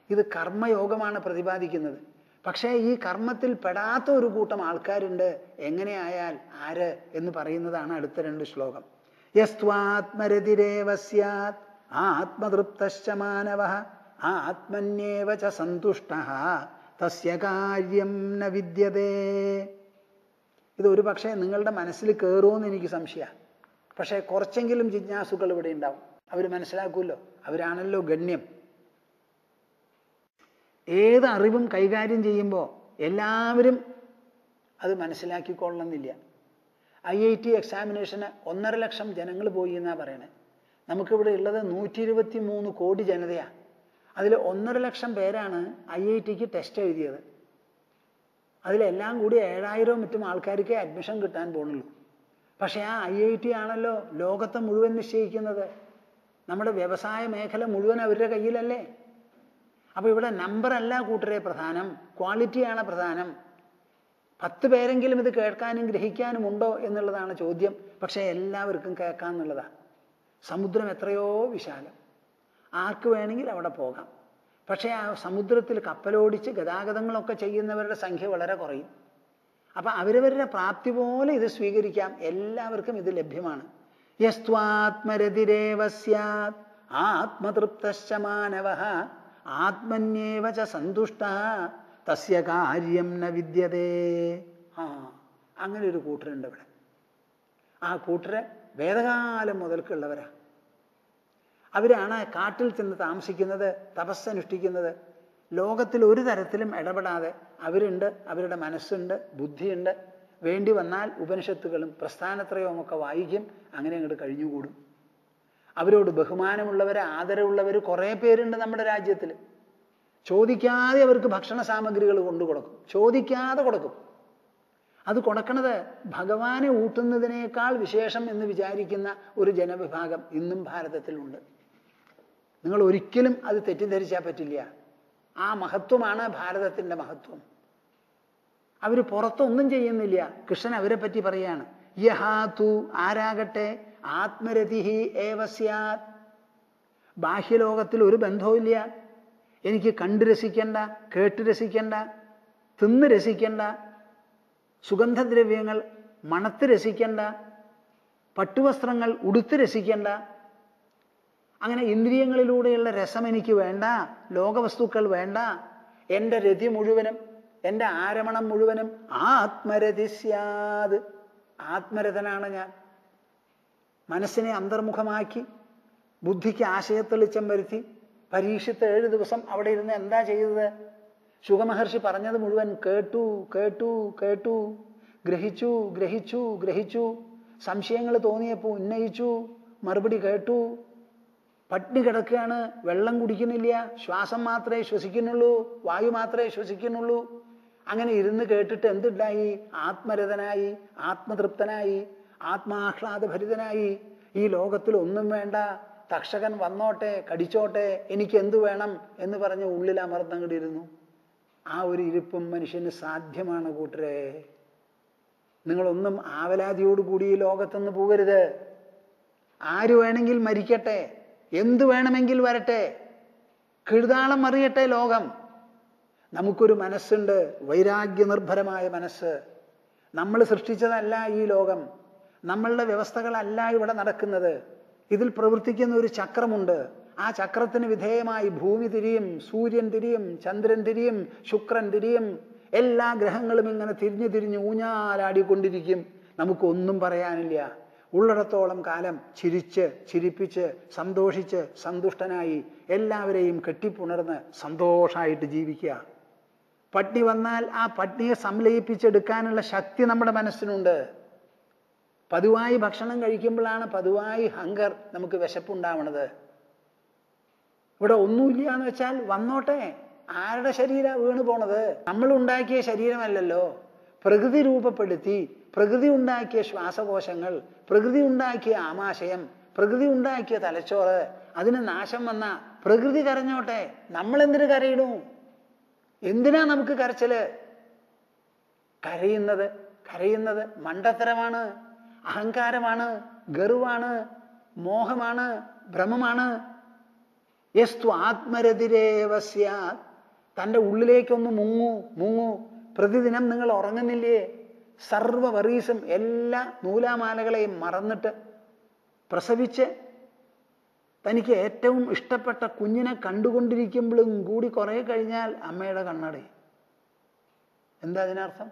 ഇത് കർമ്മയോഗമാണ് പ്രതിപാദിക്കുന്നത് പക്ഷേ ഈ കർമ്മത്തിൽ പെടാത്ത ഒരു കൂട്ടം ആൾക്കാരുണ്ട് എങ്ങനെയായാൽ ആര് എന്ന് പറയുന്നതാണ് അടുത്ത രണ്ട് ശ്ലോകം യസ്ത്വാത്മരതിരേവ സ്യാത് ആത്മതൃപ്തശ്ച മാനവ ആത്മന്യേവ ച സന്തുഷ്ട തസ്യ കാര്യം ന വിദ്യതേ ഇത് ഒരു പക്ഷേ നിങ്ങളുടെ മനസ്സിൽ കയറുമെന്ന് എനിക്ക് സംശയമാണ് പക്ഷേ കുറച്ചെങ്കിലും ജിജ്ഞാസുക്കൾ ഇവിടെ ഉണ്ടാവും അവർ മനസ്സിലാക്കുമല്ലോ അവരാണല്ലോ ഗണ്യം ഏത് അറിവും കൈകാര്യം ചെയ്യുമ്പോൾ എല്ലാവരും അത് മനസ്സിലാക്കിക്കൊള്ളണമെന്നില്ല ഐ ഐ ടി എക്സാമിനേഷന് ഒന്നര ലക്ഷം ജനങ്ങൾ പോയി എന്നാണ് പറയണത് നമുക്കിവിടെ ഉള്ളത് നൂറ്റി ഇരുപത്തി മൂന്ന് കോടി ജനതയാണ് അതിൽ ഒന്നര ലക്ഷം പേരാണ് ഐ ഐ ടിക്ക് ടെസ്റ്റ് എഴുതിയത് അതിലെല്ലാം കൂടി ഏഴായിരവും മറ്റും ആൾക്കാർക്ക് അഡ്മിഷൻ കിട്ടാൻ പോണുള്ളൂ പക്ഷേ ആ ഐ ഐ ടി ആണല്ലോ ലോകത്തെ മുഴുവൻ നിശ്ചയിക്കുന്നത് നമ്മുടെ വ്യവസായ മേഖല മുഴുവൻ അവരുടെ കയ്യിലല്ലേ അപ്പോൾ ഇവിടെ നമ്പർ അല്ല കൂട്ടരെ പ്രധാനം ക്വാളിറ്റിയാണ് പ്രധാനം പത്ത് പേരെങ്കിലും ഇത് കേൾക്കാനും ഗ്രഹിക്കാനും ഉണ്ടോ എന്നുള്ളതാണ് ചോദ്യം പക്ഷേ എല്ലാവർക്കും കേൾക്കാമെന്നുള്ളതാണ് സമുദ്രം എത്രയോ വിശാലം ആർക്ക് വേണമെങ്കിൽ അവിടെ പോകാം പക്ഷേ ആ സമുദ്രത്തിൽ കപ്പലോടിച്ച് ഗതാഗതങ്ങളൊക്കെ ചെയ്യുന്നവരുടെ സംഖ്യ വളരെ കുറയും അപ്പം അവരവരുടെ പ്രാപ്തി പോലെ ഇത് സ്വീകരിക്കാം എല്ലാവർക്കും ഇത് ലഭ്യമാണ് യസ്ത്വാത്മരതിരേവ സ്യാത് ആത്മതൃപ്തശ്ച മാനവ ആത്മന്യേവ ച സന്തുഷ്ട തസ്യ കാര്യം ന വിദ്യതേ ആ അങ്ങനെ ഒരു കൂട്ടരുണ്ട് ഇവിടെ ആ കൂട്ടര് വേദകാലം മുതൽക്കുള്ളവരാ അവരാണ് കാട്ടിൽ ചെന്ന് താമസിക്കുന്നത് തപസ്സനുഷ്ഠിക്കുന്നത് ലോകത്തിൽ ഒരു തരത്തിലും ഇടപെടാതെ അവരുണ്ട് അവരുടെ മനസ്സുണ്ട് ബുദ്ധിയുണ്ട് വേണ്ടി വന്നാൽ ഉപനിഷത്തുകളും പ്രസ്ഥാനത്രയവും ഒക്കെ വായിക്കും അങ്ങനെ അങ്ങോട്ട് കഴിഞ്ഞുകൂടും അവരോട് ബഹുമാനമുള്ളവർ ആദരവുള്ളവർ കുറേ പേരുണ്ട് നമ്മുടെ രാജ്യത്തിൽ ചോദിക്കാതെ അവർക്ക് ഭക്ഷണ സാമഗ്രികൾ കൊണ്ടു കൊടുക്കും ചോദിക്കാതെ കൊടുക്കും അത് കൊടുക്കണത് ഭഗവാനെ ഊട്ടുന്നതിനേക്കാൾ വിശേഷം എന്ന് വിചാരിക്കുന്ന ഒരു ജനവിഭാഗം ഇന്നും ഭാരതത്തിലുണ്ട് നിങ്ങൾ ഒരിക്കലും അത് തെറ്റിദ്ധരിച്ചാൽ പറ്റില്ല ആ മഹത്വമാണ് ഭാരതത്തിൻ്റെ മഹത്വം അവർ പുറത്തൊന്നും ചെയ്യുന്നില്ല കൃഷ്ണൻ അവരെ പറ്റി പറയാണ് യഹാതു ആരാകട്ടെ ആത്മരതിഹി ഏവസ്യാത് ബാഹ്യലോകത്തിൽ ഒരു ബന്ധവുമില്ല എനിക്ക് കണ്ട് രസിക്കണ്ട കേട്ട് രസിക്കണ്ട തിന്ന് രസിക്കണ്ട സുഗന്ധദ്രവ്യങ്ങൾ മണത്ത് രസിക്കണ്ട പട്ടുവസ്ത്രങ്ങൾ ഉടുത്ത് രസിക്കണ്ട അങ്ങനെ ഇന്ദ്രിയങ്ങളിലൂടെയുള്ള രസം എനിക്ക് വേണ്ട ലോകവസ്തുക്കൾ വേണ്ട എൻ്റെ രതി മുഴുവനും എൻ്റെ ആരമണം മുഴുവനും ആത്മരതി സ്യാത് ആത്മരഥനാണ് ഞാൻ മനസ്സിനെ അന്തർമുഖമാക്കി ബുദ്ധിക്ക് ആശയത്തെളിച്ചം വരുത്തി പരീക്ഷത്ത് ഏഴ് ദിവസം അവിടെ ഇരുന്ന് എന്താ ചെയ്തത് ശുഖമഹർഷി പറഞ്ഞത് മുഴുവൻ കേട്ടു കേട്ടു കേട്ടു ഗ്രഹിച്ചു ഗ്രഹിച്ചു ഗ്രഹിച്ചു സംശയങ്ങൾ തോന്നിയപ്പോൾ ഉന്നയിച്ചു മറുപടി കേട്ടു പട്ടിണി കിടക്കുകയാണ് വെള്ളം കുടിക്കുന്നില്ല ശ്വാസം മാത്രമേ ശ്വസിക്കുന്നുള്ളൂ വായു മാത്രമേ ശ്വസിക്കുന്നുള്ളൂ അങ്ങനെ ഇരുന്ന് കേട്ടിട്ട് എന്തുണ്ടായി ആത്മരഥനായി ആത്മതൃപ്തനായി ആത്മാഹ്ലാദഭരിതനായി ഈ ലോകത്തിൽ ഒന്നും വേണ്ട തക്ഷകൻ വന്നോട്ടെ കടിച്ചോട്ടെ എനിക്ക് എന്തു വേണം എന്ന് പറഞ്ഞ് ഉള്ളിൽ അമർന്നങ്ങിടിരുന്നു ആ ഒരു ഇരിപ്പും മനുഷ്യന് സാധ്യമാണ് കൂട്ടരെ നിങ്ങളൊന്നും ആവലാതിയോടുകൂടി ഈ ലോകത്തുനിന്ന് പോകരുത് ആര് വേണമെങ്കിൽ മരിക്കട്ടെ എന്തു വേണമെങ്കിൽ വരട്ടെ കിഴുതാളം മറിയട്ടെ ലോകം നമുക്കൊരു മനസ്സുണ്ട് വൈരാഗ്യനിർഭരമായ മനസ്സ് നമ്മൾ സൃഷ്ടിച്ചതല്ല ഈ ലോകം നമ്മളുടെ വ്യവസ്ഥകളല്ല ഇവിടെ നടക്കുന്നത് ഇതിൽ പ്രവർത്തിക്കുന്ന ഒരു ചക്രമുണ്ട് ആ ചക്രത്തിന് വിധേയമായി ഭൂമി തിരിയും സൂര്യൻ തിരിയും ചന്ദ്രൻ തിരിയും ശുക്രൻ തിരിയും എല്ലാ ഗ്രഹങ്ങളും ഇങ്ങനെ തിരിഞ്ഞു തിരിഞ്ഞ് ഊഞ്ഞാലാടിക്കൊണ്ടിരിക്കും നമുക്കൊന്നും പറയാനില്ല ഉള്ളിടത്തോളം കാലം ചിരിച്ച് ചിരിപ്പിച്ച് സന്തോഷിച്ച് സന്തുഷ്ടനായി എല്ലാവരെയും കെട്ടിപ്പുണർന്ന് സന്തോഷമായിട്ട് ജീവിക്കുക പട്ടിണി വന്നാൽ ആ പട്ടിണിയെ സംലയിപ്പിച്ചെടുക്കാനുള്ള ശക്തി നമ്മുടെ മനസ്സിനുണ്ട് പതിവായി ഭക്ഷണം കഴിക്കുമ്പോഴാണ് പതിവായി ഹങ്കർ നമുക്ക് വിശപ്പുണ്ടാവണത് ഇവിടെ ഒന്നുമില്ല എന്ന് വെച്ചാൽ വന്നോട്ടെ ആരുടെ ശരീര വീണ് പോണത് നമ്മൾ ഉണ്ടാക്കിയ ശരീരമല്ലല്ലോ പ്രകൃതി രൂപപ്പെടുത്തി പ്രകൃതി ഉണ്ടാക്കിയ ശ്വാസകോശങ്ങൾ പ്രകൃതി ഉണ്ടാക്കിയ ആമാശയം പ്രകൃതി ഉണ്ടാക്കിയ തലച്ചോറ് അതിന് നാശം വന്ന പ്രകൃതി കരഞ്ഞോട്ടെ നമ്മൾ എന്തിനു കരയിടൂ എന്തിനാ നമുക്ക് കരച്ചില് കരയുന്നത് കരയുന്നത് മണ്ടത്തരമാണ് അഹങ്കാരമാണ് ഗർവാണ് മോഹമാണ് ഭ്രമമാണ് യസ്തു ആത്മരതിരേവ സ്യാത് തൻ്റെ ഉള്ളിലേക്കൊന്ന് മുങ്ങൂ മുങ്ങൂ പ്രതിദിനം നിങ്ങൾ ഉറങ്ങുന്നില്ലേ സർവ വറീസും എല്ലാ നൂലാമാലകളെയും മറന്നിട്ട് പ്രസവിച്ച് തനിക്ക് ഏറ്റവും ഇഷ്ടപ്പെട്ട കുഞ്ഞിനെ കണ്ടുകൊണ്ടിരിക്കുമ്പോഴും കൂടി കുറേ കഴിഞ്ഞാൽ അമ്മയുടെ കണ്ണട എന്താ അതിനർത്ഥം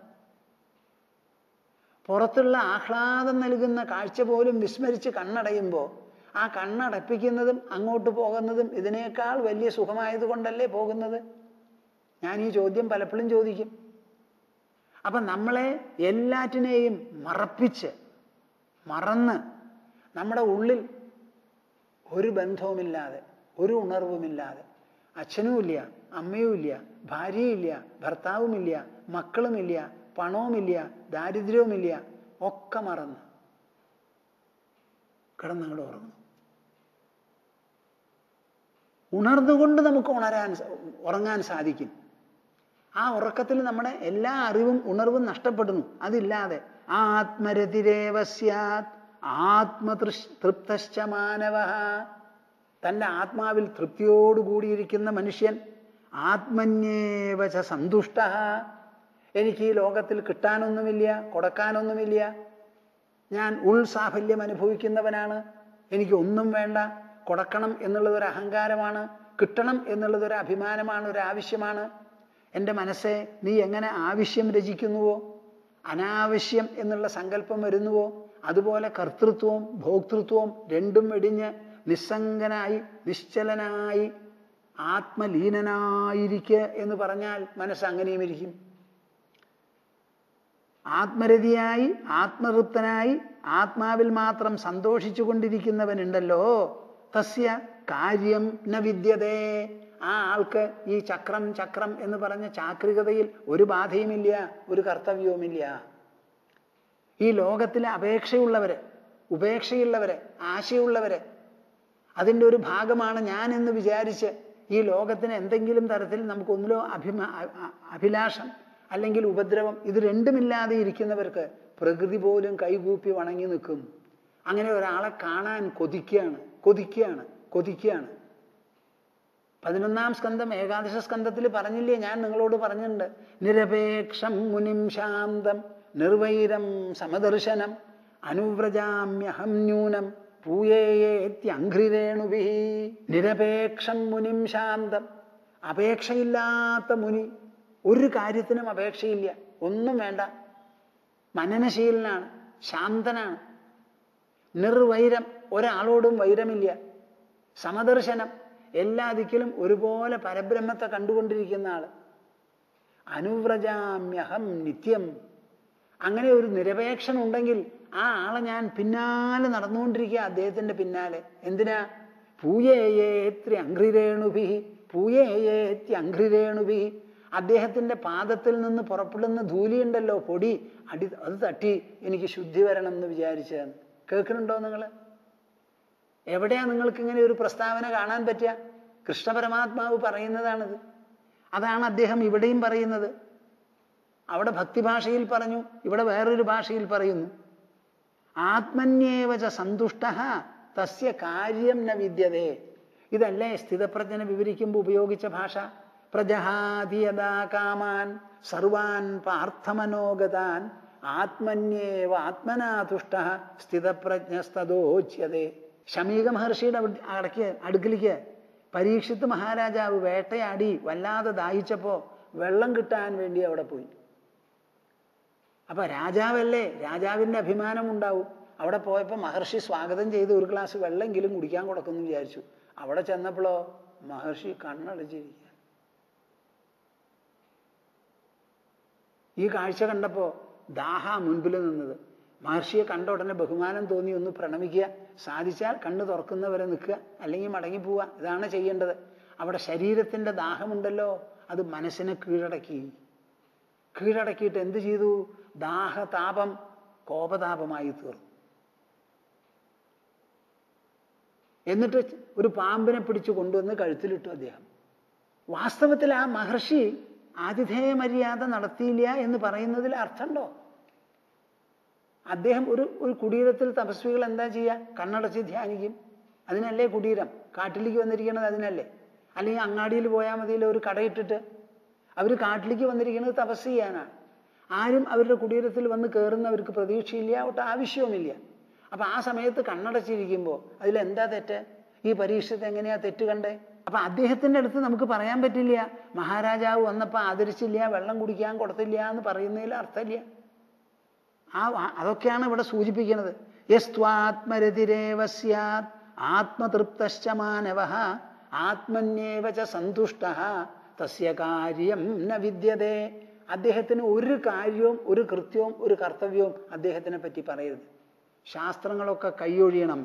പുറത്തുള്ള ആഹ്ലാദം നൽകുന്ന കാഴ്ച പോലും വിസ്മരിച്ച് കണ്ണടയുമ്പോൾ ആ കണ്ണടപ്പിക്കുന്നതും അങ്ങോട്ട് പോകുന്നതും ഇതിനേക്കാൾ വലിയ സുഖമായതുകൊണ്ടല്ലേ പോകുന്നത് ഞാൻ ഈ ചോദ്യം പലപ്പോഴും ചോദിക്കും അപ്പം നമ്മളെ എല്ലാറ്റിനെയും മറപ്പിച്ച് മറന്ന് നമ്മുടെ ഉള്ളിൽ ഒരു ബന്ധവുമില്ലാതെ ഒരു ഉണർവുമില്ലാതെ അച്ഛനുമില്ല അമ്മയുമില്ല ഭാര്യയില്ല ഭർത്താവുമില്ല മക്കളുമില്ല പണവുമില്ല ദാരിദ്ര്യവുമില്ല ഒക്കെ മറന്ന് കിടന്നങ്ങോട്ട് ഉറങ്ങുന്നു ഉണർന്നുകൊണ്ട് നമുക്ക് ഉണരാൻ സ- ഉറങ്ങാൻ സാധിക്കും ആ ഉറക്കത്തിൽ നമ്മുടെ എല്ലാ അറിവും ഉണർവും നഷ്ടപ്പെടുന്നു അതില്ലാതെ ആത്മരതിരേവ സ്യാത് ആത്മതൃഷ് തൃപ്തശ്ച മാനവ തൻ്റെ ആത്മാവിൽ തൃപ്തിയോടുകൂടിയിരിക്കുന്ന മനുഷ്യൻ ആത്മന്യേവച സന്തുഷ്ട എനിക്ക് ഈ ലോകത്തിൽ കിട്ടാനൊന്നുമില്ല കൊടുക്കാനൊന്നുമില്ല ഞാൻ ഉൾസാഫല്യം അനുഭവിക്കുന്നവനാണ് എനിക്ക് ഒന്നും വേണ്ട കൊടുക്കണം എന്നുള്ളത് ഒരു അഹങ്കാരമാണ് കിട്ടണം എന്നുള്ളത് ഒരു അഭിമാനമാണ് ഒരു ആവശ്യമാണ് എൻ്റെ മനസ്സെ നീ എങ്ങനെ ആവശ്യം രചിക്കുന്നുവോ അനാവശ്യം എന്നുള്ള സങ്കല്പം വരുന്നുവോ അതുപോലെ കർത്തൃത്വവും ഭോക്തൃത്വവും രണ്ടും വെടിഞ്ഞ് നിസ്സംഗനായി നിശ്ചലനായി ആത്മലീനനായിരിക്കുക എന്ന് പറഞ്ഞാൽ മനസ്സ് അങ്ങനെയും ഇരിക്കും ആത്മരതിയായി ആത്മതൃപ്തനായി ആത്മാവിൽ മാത്രം സന്തോഷിച്ചു കൊണ്ടിരിക്കുന്നവനുണ്ടല്ലോ തസ്യ കാര്യം ന വിദ്യതേ ആ ആൾക്ക് ഈ ചക്രം ചക്രം എന്ന് പറഞ്ഞ ചാക്രികതയിൽ ഒരു ബാധയുമില്ല ഒരു കർത്തവ്യവുമില്ല ഈ ലോകത്തിലെ അപേക്ഷയുള്ളവര് ഉപേക്ഷയുള്ളവര് ആശയുള്ളവര് അതിൻ്റെ ഒരു ഭാഗമാണ് ഞാൻ എന്ന് വിചാരിച്ച് ഈ ലോകത്തിന് എന്തെങ്കിലും തരത്തിൽ നമുക്കൊന്നിലോ അഭിമാ അ- അ- അഭിലാഷം അല്ലെങ്കിൽ ഉപദ്രവം ഇത് രണ്ടുമില്ലാതെ ഇരിക്കുന്നവർക്ക് പ്രകൃതി പോലും കൈകൂപ്പി വണങ്ങി നിൽക്കും അങ്ങനെ ഒരാളെ കാണാൻ കൊതിക്കുകയാണ് കൊതിക്കുകയാണ് കൊതിക്കുകയാണ് പതിനൊന്നാം സ്കന്ധം ഏകാദശ സ്കന്ധത്തിൽ പറഞ്ഞില്ലേ ഞാൻ നിങ്ങളോട് പറഞ്ഞിട്ടുണ്ട് നിരപേക്ഷം മുനിം ശാന്തം നിർവൈരം സമദർശനം അനുവ്രജാമ്യഹം ന്യൂനം പൂയേത്യഘ്രിരേണുഭി നിരപേക്ഷം മുനിം ശാന്തം അപേക്ഷയില്ലാത്ത മുനി ഒരു കാര്യത്തിനും അപേക്ഷയില്ല ഒന്നും വേണ്ട മനനശീലനാണ് ശാന്തനാണ് നിർവൈരം ഒരാളോടും വൈരമില്ല സമദർശനം എല്ലാ ദിക്കിലും ഒരുപോലെ പരബ്രഹ്മത്തെ കണ്ടുകൊണ്ടിരിക്കുന്ന ആള് അനുവ്രജാമ്യഹം നിത്യം അങ്ങനെ ഒരു നിരപേക്ഷൻ ഉണ്ടെങ്കിൽ ആ ആളെ ഞാൻ പിന്നാലെ നടന്നുകൊണ്ടിരിക്കുക അദ്ദേഹത്തിന്റെ പിന്നാലെ എന്തിനാ പൂയേയേത്രി അഘ്രിരേണുഭി പൂയേയേത്തി അഘ്രിരേണുഭി അദ്ദേഹത്തിന്റെ പാദത്തിൽ നിന്ന് പുറപ്പെടുന്ന ധൂലിയുണ്ടല്ലോ പൊടി അടി അത് തട്ടി എനിക്ക് ശുദ്ധി വരണം എന്ന് വിചാരിച്ചതാണ് കേൾക്കുന്നുണ്ടോ നിങ്ങൾ എവിടെയാ നിങ്ങൾക്ക് ഇങ്ങനെ ഒരു പ്രസ്താവന കാണാൻ പറ്റുക കൃഷ്ണ പരമാത്മാവ് പറയുന്നതാണിത് അതാണ് അദ്ദേഹം ഇവിടെയും പറയുന്നത് അവിടെ ഭക്തിഭാഷയിൽ പറഞ്ഞു ഇവിടെ വേറൊരു ഭാഷയിൽ പറയുന്നു ആത്മന്യേവച സന്തുഷ്ട തസ്യ കാര്യം ന വിദ്യതേ ഇതല്ലേ സ്ഥിതപ്രജ്ഞനെ വിവരിക്കുമ്പോൾ ഉപയോഗിച്ച ഭാഷ പ്രജഹാതി യഥാ കാമാൻ സർവാൻ പാർത്ഥമനോഗതാൻ ആത്മന്യേവ ആത്മനാതുഷ്ട സ്ഥിതപ്രജ്ഞസ്തോച്യതേ ശമീക മഹർഷിയുടെ അവിടെ- അടയ്ക്ക് അടുക്കലേക്ക് പരീക്ഷിത്ത് മഹാരാജാവ് വേട്ടയാടി വല്ലാതെ ദാഹിച്ചപ്പോ വെള്ളം കിട്ടാൻ വേണ്ടി അവിടെ പോയി അപ്പൊ രാജാവല്ലേ രാജാവിന്റെ അഭിമാനം ഉണ്ടാവും അവിടെ പോയപ്പോൾ മഹർഷി സ്വാഗതം ചെയ്ത് ഒരു ഗ്ലാസ് വെള്ളമെങ്കിലും കുടിക്കാൻ കൊടുക്കുമെന്ന് വിചാരിച്ചു അവിടെ ചെന്നപ്പോഴോ മഹർഷി കണ്ണടച്ചിരിക്കുക ഈ കാഴ്ച കണ്ടപ്പോൾ ദാഹ മുൻപിൽ നിന്നത് മഹർഷിയെ കണ്ട ഉടനെ ബഹുമാനം തോന്നി ഒന്ന് പ്രണമിക്കുക സാധിച്ചാൽ കണ്ണ് തുറക്കുന്നവരെ നിൽക്കുക അല്ലെങ്കിൽ മടങ്ങിപ്പോവുക ഇതാണ് ചെയ്യേണ്ടത് അവിടെ ശരീരത്തിന്റെ ദാഹമുണ്ടല്ലോ അത് മനസ്സിനെ കീഴടക്കി കീഴടക്കിയിട്ട് എന്ത് ചെയ്തു ദാഹതാപം കോപതാപമായി തീർന്നു എന്നിട്ട് ഒരു പാമ്പിനെ പിടിച്ചു കൊണ്ടുവന്ന് കഴുത്തിലിട്ടു അദ്ദേഹം വാസ്തവത്തിൽ ആ മഹർഷി ആതിഥേയ മര്യാദ നടത്തിയില്ല എന്ന് പറയുന്നതിൽ അർത്ഥമുണ്ടോ അദ്ദേഹം ഒരു ഒരു കുടീരത്തിൽ തപസ്വികൾ എന്താ ചെയ്യുക കണ്ണടച്ച് ധ്യാനിക്കും അതിനല്ലേ കുടീരം കാട്ടിലേക്ക് വന്നിരിക്കുന്നത് അതിനല്ലേ അല്ലെങ്കിൽ അങ്ങാടിയിൽ പോയാൽ മതിയല്ലോ ഒരു കടയിട്ടിട്ട് അവർ കാട്ടിലേക്ക് വന്നിരിക്കുന്നത് തപസ് ചെയ്യാനാണ് ആരും അവരുടെ കുടീരത്തിൽ വന്ന് കയറുന്നവർക്ക് പ്രതീക്ഷയില്ല ഒട്ട് ആവശ്യവുമില്ല അപ്പം ആ സമയത്ത് കണ്ണടച്ചിരിക്കുമ്പോൾ അതിലെന്താ തെറ്റ് ഈ പരീക്ഷത്ത് എങ്ങനെയാ തെറ്റ് കണ്ടേ അപ്പം അദ്ദേഹത്തിൻ്റെ അടുത്ത് നമുക്ക് പറയാൻ പറ്റില്ല മഹാരാജാവ് വന്നപ്പോൾ ആദരിച്ചില്ല വെള്ളം കുടിക്കാൻ കൊടുത്തില്ല എന്ന് പറയുന്നതിൽ അർത്ഥമില്ല ആ ആ- അതൊക്കെയാണ് ഇവിടെ സൂചിപ്പിക്കുന്നത് യസ്ത്വാത്മരതിരേവ സ്യാത് ആത്മതൃപ്തശ്ച മാനവ ആത്മന്യേവ ച സന്തുഷ്ട തസ്യ കാര്യം ന വിദ്യതേ അദ്ദേഹത്തിന് ഒരു കാര്യവും ഒരു കൃത്യവും ഒരു കർത്തവ്യവും അദ്ദേഹത്തിനെ പറ്റി പറയരുത് ശാസ്ത്രങ്ങളൊക്കെ കൈയൊഴിയണം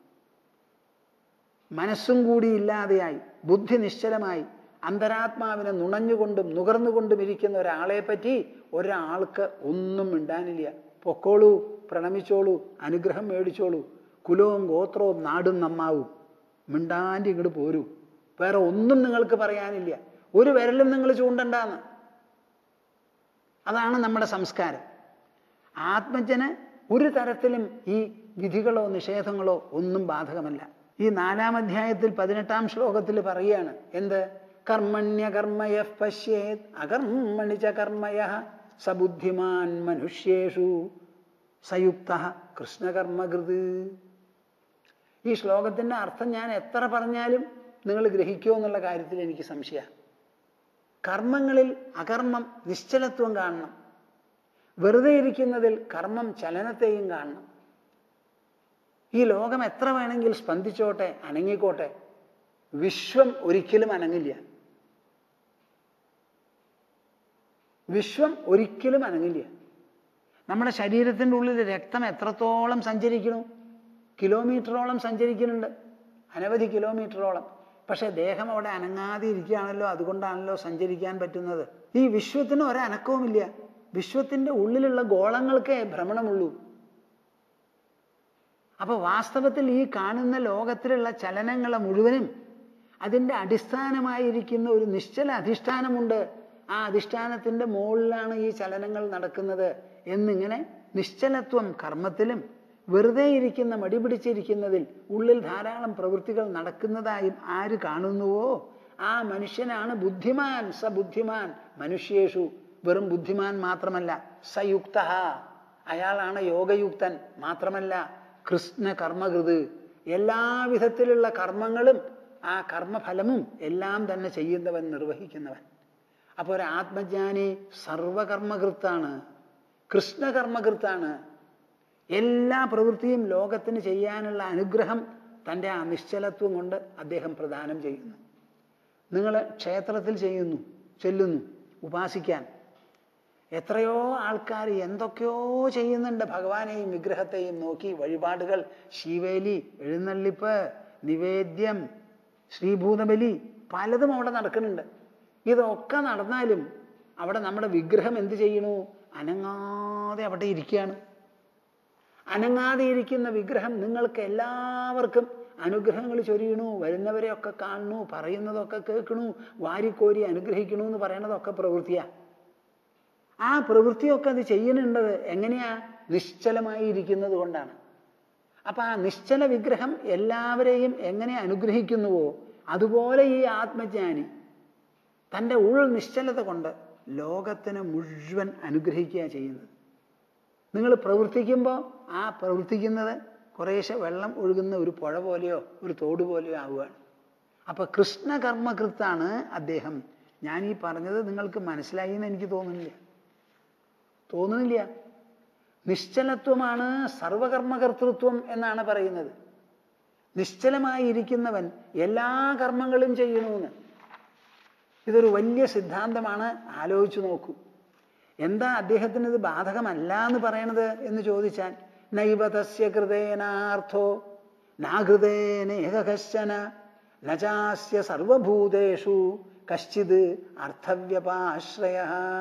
മനസ്സും കൂടി ഇല്ലാതെയായി ബുദ്ധി നിശ്ചലമായി അന്തരാത്മാവിനെ നുണഞ്ഞുകൊണ്ടും നുകർന്നുകൊണ്ടും ഇരിക്കുന്ന ഒരാളെ പറ്റി ഒരാൾക്ക് ഒന്നും മിണ്ടാനില്ല പൊക്കോളൂ പ്രണമിച്ചോളൂ അനുഗ്രഹം മേടിച്ചോളൂ കുലവും ഗോത്രവും നാടും നന്നാവും മിണ്ടാൻ്റെ ഇങ്ങോട്ട് പോരൂ വേറെ ഒന്നും നിങ്ങൾക്ക് പറയാനില്ല ഒരു വിരലും നിങ്ങൾ ചൂണ്ടണ്ടാന്ന് അതാണ് നമ്മുടെ സംസ്കാരം ആത്മജന് ഒരു തരത്തിലും ഈ വിധികളോ നിഷേധങ്ങളോ ഒന്നും ബാധകമല്ല ഈ നാലാം അധ്യായത്തിൽ പതിനെട്ടാം ശ്ലോകത്തിൽ പറയുകയാണ് എന്ത് കർമ്മണ്യകർമ്മയ പശ്യേത് അകർമ്മണി ച കർമ്മയ സബുദ്ധിമാൻ മനുഷ്യേഷു സയുക്ത കൃഷ്ണകർമ്മകൃത് ഈ ശ്ലോകത്തിൻ്റെ അർത്ഥം ഞാൻ എത്ര പറഞ്ഞാലും നിങ്ങൾ ഗ്രഹിക്കുമോ എന്നുള്ള കാര്യത്തിൽ എനിക്ക് സംശയമാണ് കർമ്മങ്ങളിൽ അകർമ്മം നിശ്ചലത്വം കാണണം വെറുതെ ഇരിക്കുന്നതിൽ കർമ്മം ചലനത്തെയും കാണണം ഈ ലോകം എത്ര വേണമെങ്കിൽ സ്പന്ദിച്ചോട്ടെ അനങ്ങിക്കോട്ടെ വിശ്വം ഒരിക്കലും അനങ്ങില്ല വിശ്വം ഒരിക്കലും അനങ്ങില്ല നമ്മുടെ ശരീരത്തിൻ്റെ ഉള്ളിൽ രക്തം എത്രത്തോളം സഞ്ചരിക്കണു കിലോമീറ്ററോളം സഞ്ചരിക്കുന്നുണ്ട് അനവധി കിലോമീറ്ററോളം പക്ഷെ ദേഹം അവിടെ അനങ്ങാതെ ഇരിക്കുകയാണല്ലോ അതുകൊണ്ടാണല്ലോ സഞ്ചരിക്കാൻ പറ്റുന്നത് ഈ വിശ്വത്തിന് ഒരനക്കവുമില്ല വിശ്വത്തിൻ്റെ ഉള്ളിലുള്ള ഗോളങ്ങൾക്കേ ഭ്രമണമുള്ളൂ അപ്പൊ വാസ്തവത്തിൽ ഈ കാണുന്ന ലോകത്തിലുള്ള ചലനങ്ങളെ മുഴുവനും അതിൻ്റെ അടിസ്ഥാനമായിരിക്കുന്ന ഒരു നിശ്ചല അധിഷ്ഠാനമുണ്ട് ആ അധിഷ്ഠാനത്തിൻ്റെ മുകളിലാണ് ഈ ചലനങ്ങൾ നടക്കുന്നത് എന്നിങ്ങനെ നിശ്ചലത്വം കർമ്മത്തിലും വെറുതെ ഇരിക്കുന്ന മടി പിടിച്ചിരിക്കുന്നതിൽ ഉള്ളിൽ ധാരാളം പ്രവൃത്തികൾ നടക്കുന്നതായും ആര് കാണുന്നുവോ ആ മനുഷ്യനാണ് ബുദ്ധിമാൻ സ ബുദ്ധിമാൻ മനുഷ്യേഷു വെറും ബുദ്ധിമാൻ മാത്രമല്ല സയുക്ത അയാളാണ് യോഗയുക്തൻ മാത്രമല്ല കൃഷ്ണ കർമ്മകൃത് എല്ലാവിധത്തിലുള്ള കർമ്മങ്ങളും ആ കർമ്മഫലമും എല്ലാം തന്നെ ചെയ്യുന്നവൻ നിർവഹിക്കുന്നവൻ അപ്പോൾ ഒരു ആത്മജ്ഞാനി സർവകർമ്മകൃത്താണ് കൃഷ്ണകർമ്മകൃത്താണ് എല്ലാ പ്രവൃത്തിയും ലോകത്തിന് ചെയ്യാനുള്ള അനുഗ്രഹം തൻ്റെ ആ നിശ്ചലത്വം കൊണ്ട് അദ്ദേഹം പ്രദാനം ചെയ്യുന്നു നിങ്ങൾ ക്ഷേത്രത്തിൽ ചെയ്യുന്നു ചെല്ലുന്നു ഉപാസിക്കാൻ എത്രയോ ആൾക്കാർ എന്തൊക്കെയോ ചെയ്യുന്നുണ്ട് ഭഗവാനെയും വിഗ്രഹത്തെയും നോക്കി വഴിപാടുകൾ ശിവേലി എഴുന്നള്ളിപ്പ് നിവേദ്യം ശ്രീഭൂതബലി പലതും അവിടെ നടക്കുന്നുണ്ട് ഇതൊക്കെ നടന്നാലും അവിടെ നമ്മുടെ വിഗ്രഹം എന്ത് ചെയ്യണു അനങ്ങാതെ അവിടെ ഇരിക്കുകയാണ് അനങ്ങാതെ ഇരിക്കുന്ന വിഗ്രഹം നിങ്ങൾക്ക് എല്ലാവർക്കും അനുഗ്രഹങ്ങൾ ചൊരിയണു വരുന്നവരെയൊക്കെ കാണണു പറയുന്നതൊക്കെ കേൾക്കണു വാരിക്കോരി അനുഗ്രഹിക്കണു എന്ന് പറയണതൊക്കെ പ്രവൃത്തിയാണ് ആ പ്രവൃത്തിയൊക്കെ അത് ചെയ്യുന്നുണ്ടത് എങ്ങനെയാ നിശ്ചലമായി ഇരിക്കുന്നത് കൊണ്ടാണ് അപ്പൊ ആ നിശ്ചല വിഗ്രഹം എല്ലാവരെയും എങ്ങനെ അനുഗ്രഹിക്കുന്നുവോ അതുപോലെ ഈ ആത്മജ്ഞാനി തൻ്റെ ഉൾ നിശ്ചലത കൊണ്ട് ലോകത്തിന് മുഴുവൻ അനുഗ്രഹിക്കുക ചെയ്യുന്നത് നിങ്ങൾ പ്രവർത്തിക്കുമ്പോൾ ആ പ്രവർത്തിക്കുന്നത് കുറേശ്ശെ വെള്ളം ഒഴുകുന്ന ഒരു പുഴ പോലെയോ ഒരു തോട് പോലെയോ ആവുകയാണ് അപ്പൊ കൃഷ്ണകർമ്മകൃത്താണ് അദ്ദേഹം ഞാൻ ഈ പറഞ്ഞത് നിങ്ങൾക്ക് മനസ്സിലായി എന്ന് എനിക്ക് തോന്നുന്നില്ല തോന്നുന്നില്ല നിശ്ചലത്വമാണ് സർവകർമ്മകർത്തൃത്വം എന്നാണ് പറയുന്നത് നിശ്ചലമായി ഇരിക്കുന്നവൻ എല്ലാ കർമ്മങ്ങളും ചെയ്യണമെന്ന് ഇതൊരു വലിയ സിദ്ധാന്തമാണ് ആലോചിച്ചു നോക്കൂ എന്താ അദ്ദേഹത്തിന് ഇത് ബാധകമല്ല എന്ന് പറയണത് എന്ന് ചോദിച്ചാൽ നൈവതസ്യ കൃതേനാർത്ഥോ നാകൃതേനേക കശ്ചന നചാസ്യ സർവഭൂതേഷു കശ്ചിത് അർത്ഥവ്യപാശ്രയ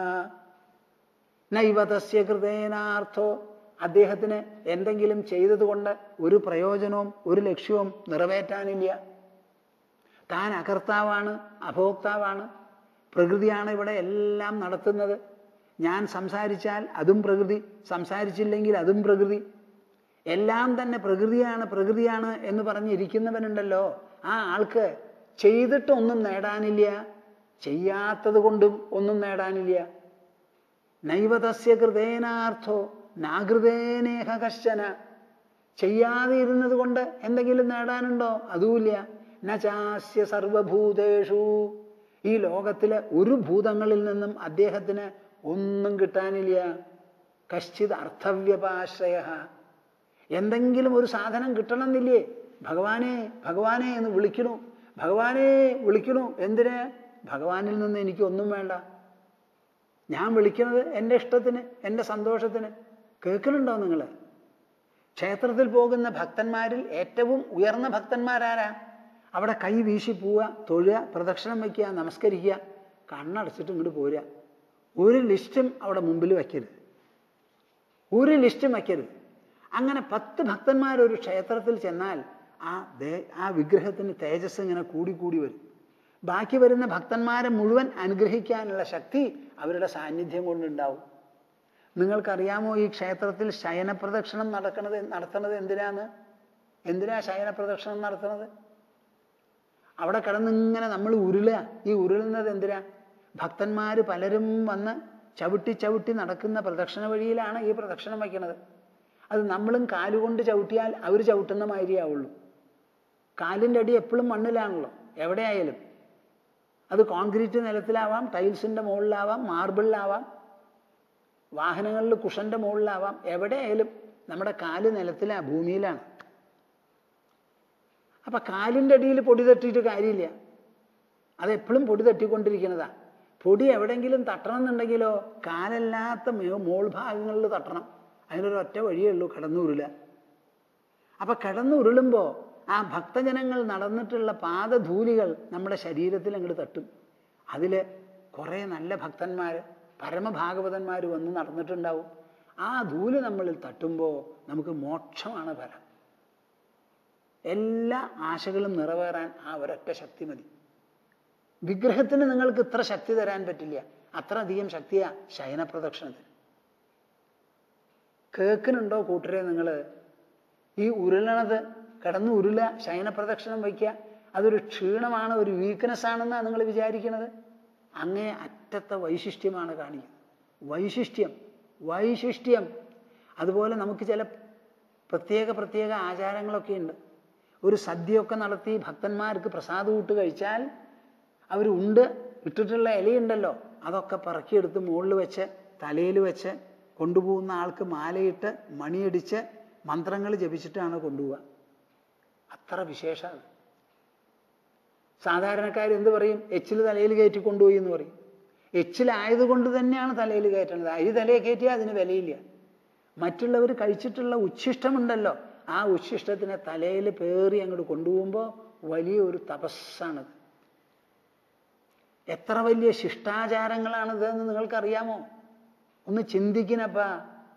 നൈവതസ്യ കൃതേനാർത്ഥോ അദ്ദേഹത്തിന് എന്തെങ്കിലും ചെയ്തതുകൊണ്ട് ഒരു പ്രയോജനവും ഒരു ലക്ഷ്യവും നിറവേറ്റാനില്ല താൻ അകർത്താവാണ് അഭോക്താവാണ് പ്രകൃതിയാണ് ഇവിടെ എല്ലാം നടത്തുന്നത് ഞാൻ സംസാരിച്ചാൽ അതും പ്രകൃതി സംസാരിച്ചില്ലെങ്കിൽ അതും പ്രകൃതി എല്ലാം തന്നെ പ്രകൃതിയാണ് പ്രകൃതിയാണ് എന്ന് പറഞ്ഞിരിക്കുന്നവനുണ്ടല്ലോ ആ ആൾക്ക് ചെയ്തിട്ടൊന്നും നേടാനില്ല ചെയ്യാത്തത് കൊണ്ടും ഒന്നും നേടാനില്ല നൈവതസ്യ കൃതേനാർത്ഥോ നാകൃതേനേഹ കശ്ചന ചെയ്യാതെ ഇരുന്നത് കൊണ്ട് എന്തെങ്കിലും നേടാനുണ്ടോ അതുമില്ല നചാസ്യ സർവഭൂതേഷു ഈ ലോകത്തിലെ ഒരു ഭൂതങ്ങളിൽ നിന്നും അദ്ദേഹത്തിന് ഒന്നും കിട്ടാനില്ല കശ്ചിത് അർത്ഥവ്യപാശ്രയ എന്തെങ്കിലും ഒരു സാധനം കിട്ടണമെന്നില്ലേ ഭഗവാനെ ഭഗവാനെ എന്ന് വിളിക്കണു ഭഗവാനെ വിളിക്കണു എന്തിന് ഭഗവാനിൽ നിന്ന് എനിക്ക് ഒന്നും വേണ്ട ഞാൻ വിളിക്കുന്നത് എൻ്റെ ഇഷ്ടത്തിന് എൻ്റെ സന്തോഷത്തിന് കേൾക്കുന്നുണ്ടോ നിങ്ങൾ ക്ഷേത്രത്തിൽ പോകുന്ന ഭക്തന്മാരിൽ ഏറ്റവും ഉയർന്ന ഭക്തന്മാരാരാ അവിടെ കൈ വീശി പോവുക തൊഴുക പ്രദക്ഷിണം വയ്ക്കുക നമസ്കരിക്കുക കണ്ണടച്ചിട്ട് ഇങ്ങോട്ട് പോരുക ഒരു ലിസ്റ്റും അവിടെ മുമ്പിൽ വയ്ക്കരുത് ഒരു ലിസ്റ്റും വയ്ക്കരുത് അങ്ങനെ പത്ത് ഭക്തന്മാർ ഒരു ക്ഷേത്രത്തിൽ ചെന്നാൽ ആ ദേ ആ വിഗ്രഹത്തിന് തേജസ് ഇങ്ങനെ കൂടി കൂടി വരും ബാക്കി വരുന്ന ഭക്തന്മാരെ മുഴുവൻ അനുഗ്രഹിക്കാനുള്ള ശക്തി അവരുടെ സാന്നിധ്യം കൊണ്ടുണ്ടാവും നിങ്ങൾക്കറിയാമോ ഈ ക്ഷേത്രത്തിൽ ശയന പ്രദക്ഷിണം നടക്കുന്നത് നടത്തുന്നത് എന്തിനാന്ന് എന്തിനാ ശയന പ്രദക്ഷിണം നടത്തുന്നത് അവിടെ കിടന്നിങ്ങനെ നമ്മൾ ഉരുളുക ഈ ഉരുളുന്നത് എന്തിനാ ഭക്തന്മാർ പലരും വന്ന് ചവിട്ടി ചവിട്ടി നടക്കുന്ന പ്രദക്ഷിണ വഴിയിലാണ് ഈ പ്രദക്ഷിണം വയ്ക്കുന്നത് അത് നമ്മളും കാലുകൊണ്ട് ചവിട്ടിയാൽ അവർ ചവിട്ടുന്ന മാതിരിയാവുള്ളൂ കാലിൻ്റെ അടി എപ്പോഴും മണ്ണിലാണല്ലോ എവിടെയായാലും അത് കോൺക്രീറ്റ് നിലത്തിലാവാം ടൈൽസിൻ്റെ മുകളിലാവാം മാർബിളിലാവാം വാഹനങ്ങളിൽ കുഷന്റെ മുകളിലാവാം എവിടെയായാലും നമ്മുടെ കാല് നിലത്തിലാ ഭൂമിയിലാണ് അപ്പൊ കാലിൻ്റെ അടിയിൽ പൊടി തട്ടിയിട്ട് കാര്യമില്ല അത് എപ്പോഴും പൊടി തട്ടിക്കൊണ്ടിരിക്കുന്നതാ പൊടി എവിടെയെങ്കിലും തട്ടണം എന്നുണ്ടെങ്കിലോ കാലല്ലാത്ത മേ- മോൾ ഭാഗങ്ങളിൽ തട്ടണം അതിനൊരു ഒറ്റ വഴിയേ ഉള്ളൂ കിടന്നുരുള അപ്പൊ കിടന്നുരുളുമ്പോ ആ ഭക്തജനങ്ങൾ നടന്നിട്ടുള്ള പാദധൂലികൾ നമ്മുടെ ശരീരത്തിൽ അങ്ങോട്ട് തട്ടും അതില് കുറെ നല്ല ഭക്തന്മാർ പരമഭാഗവതന്മാർ വന്ന് നടന്നിട്ടുണ്ടാവും ആ ധൂല് നമ്മളിൽ തട്ടുമ്പോൾ നമുക്ക് മോക്ഷമാണ് ഫലം എല്ലാ ആശകളും നിറവേറാൻ ആ ഒരൊറ്റ ശക്തി മതി വിഗ്രഹത്തിന് നിങ്ങൾക്ക് ഇത്ര ശക്തി തരാൻ പറ്റില്ല അത്ര അധികം ശക്തിയാ ശയന പ്രദക്ഷിണത്തിന് കേൾക്കുന്നുണ്ടോ കൂട്ടരെ നിങ്ങൾ ഈ ഉരുളണത് കിടന്ന് ഉരുള ശയന പ്രദക്ഷിണം വയ്ക്കുക അതൊരു ക്ഷീണമാണ് ഒരു വീക്ക്നെസ് ആണെന്നാണ് നിങ്ങൾ വിചാരിക്കുന്നത് അങ്ങേ അറ്റത്തെ വൈശിഷ്ട്യമാണ് കാണിക്കുന്നത് വൈശിഷ്ട്യം വൈശിഷ്ട്യം അതുപോലെ നമുക്ക് ചില പ്രത്യേക പ്രത്യേക ആചാരങ്ങളൊക്കെ ഉണ്ട് ഒരു സദ്യയൊക്കെ നടത്തി ഭക്തന്മാർക്ക് പ്രസാദം ഇട്ട് കഴിച്ചാൽ അവർ ഉണ്ട് ഇട്ടിട്ടുള്ള ഇലയുണ്ടല്ലോ അതൊക്കെ പറക്കിയെടുത്ത് മുകളിൽ വെച്ച് തലയിൽ വെച്ച് കൊണ്ടുപോകുന്ന ആൾക്ക് മാലയിട്ട് മണിയടിച്ച് മന്ത്രങ്ങൾ ജപിച്ചിട്ടാണ് കൊണ്ടുപോവുക അത്ര വിശേഷമാണ് സാധാരണക്കാർ എന്ത് പറയും എച്ചിൽ തലയിൽ കയറ്റി കൊണ്ടുപോയി എന്ന് പറയും എച്ചിലായതുകൊണ്ട് തന്നെയാണ് തലയിൽ കയറ്റണത് അരി തലയിൽ കയറ്റിയാൽ അതിന് വിലയില്ല മറ്റുള്ളവർ കഴിച്ചിട്ടുള്ള ഉച്ഛിഷ്ടമുണ്ടല്ലോ ആ ഉച്ഛിഷ്ടത്തിനെ തലയിൽ പേറി അങ്ങോട്ട് കൊണ്ടുപോകുമ്പോൾ വലിയൊരു തപസ്സാണത് എത്ര വലിയ ശിഷ്ടാചാരങ്ങളാണിത് എന്ന് നിങ്ങൾക്കറിയാമോ ഒന്ന് ചിന്തിക്കണപ്പാ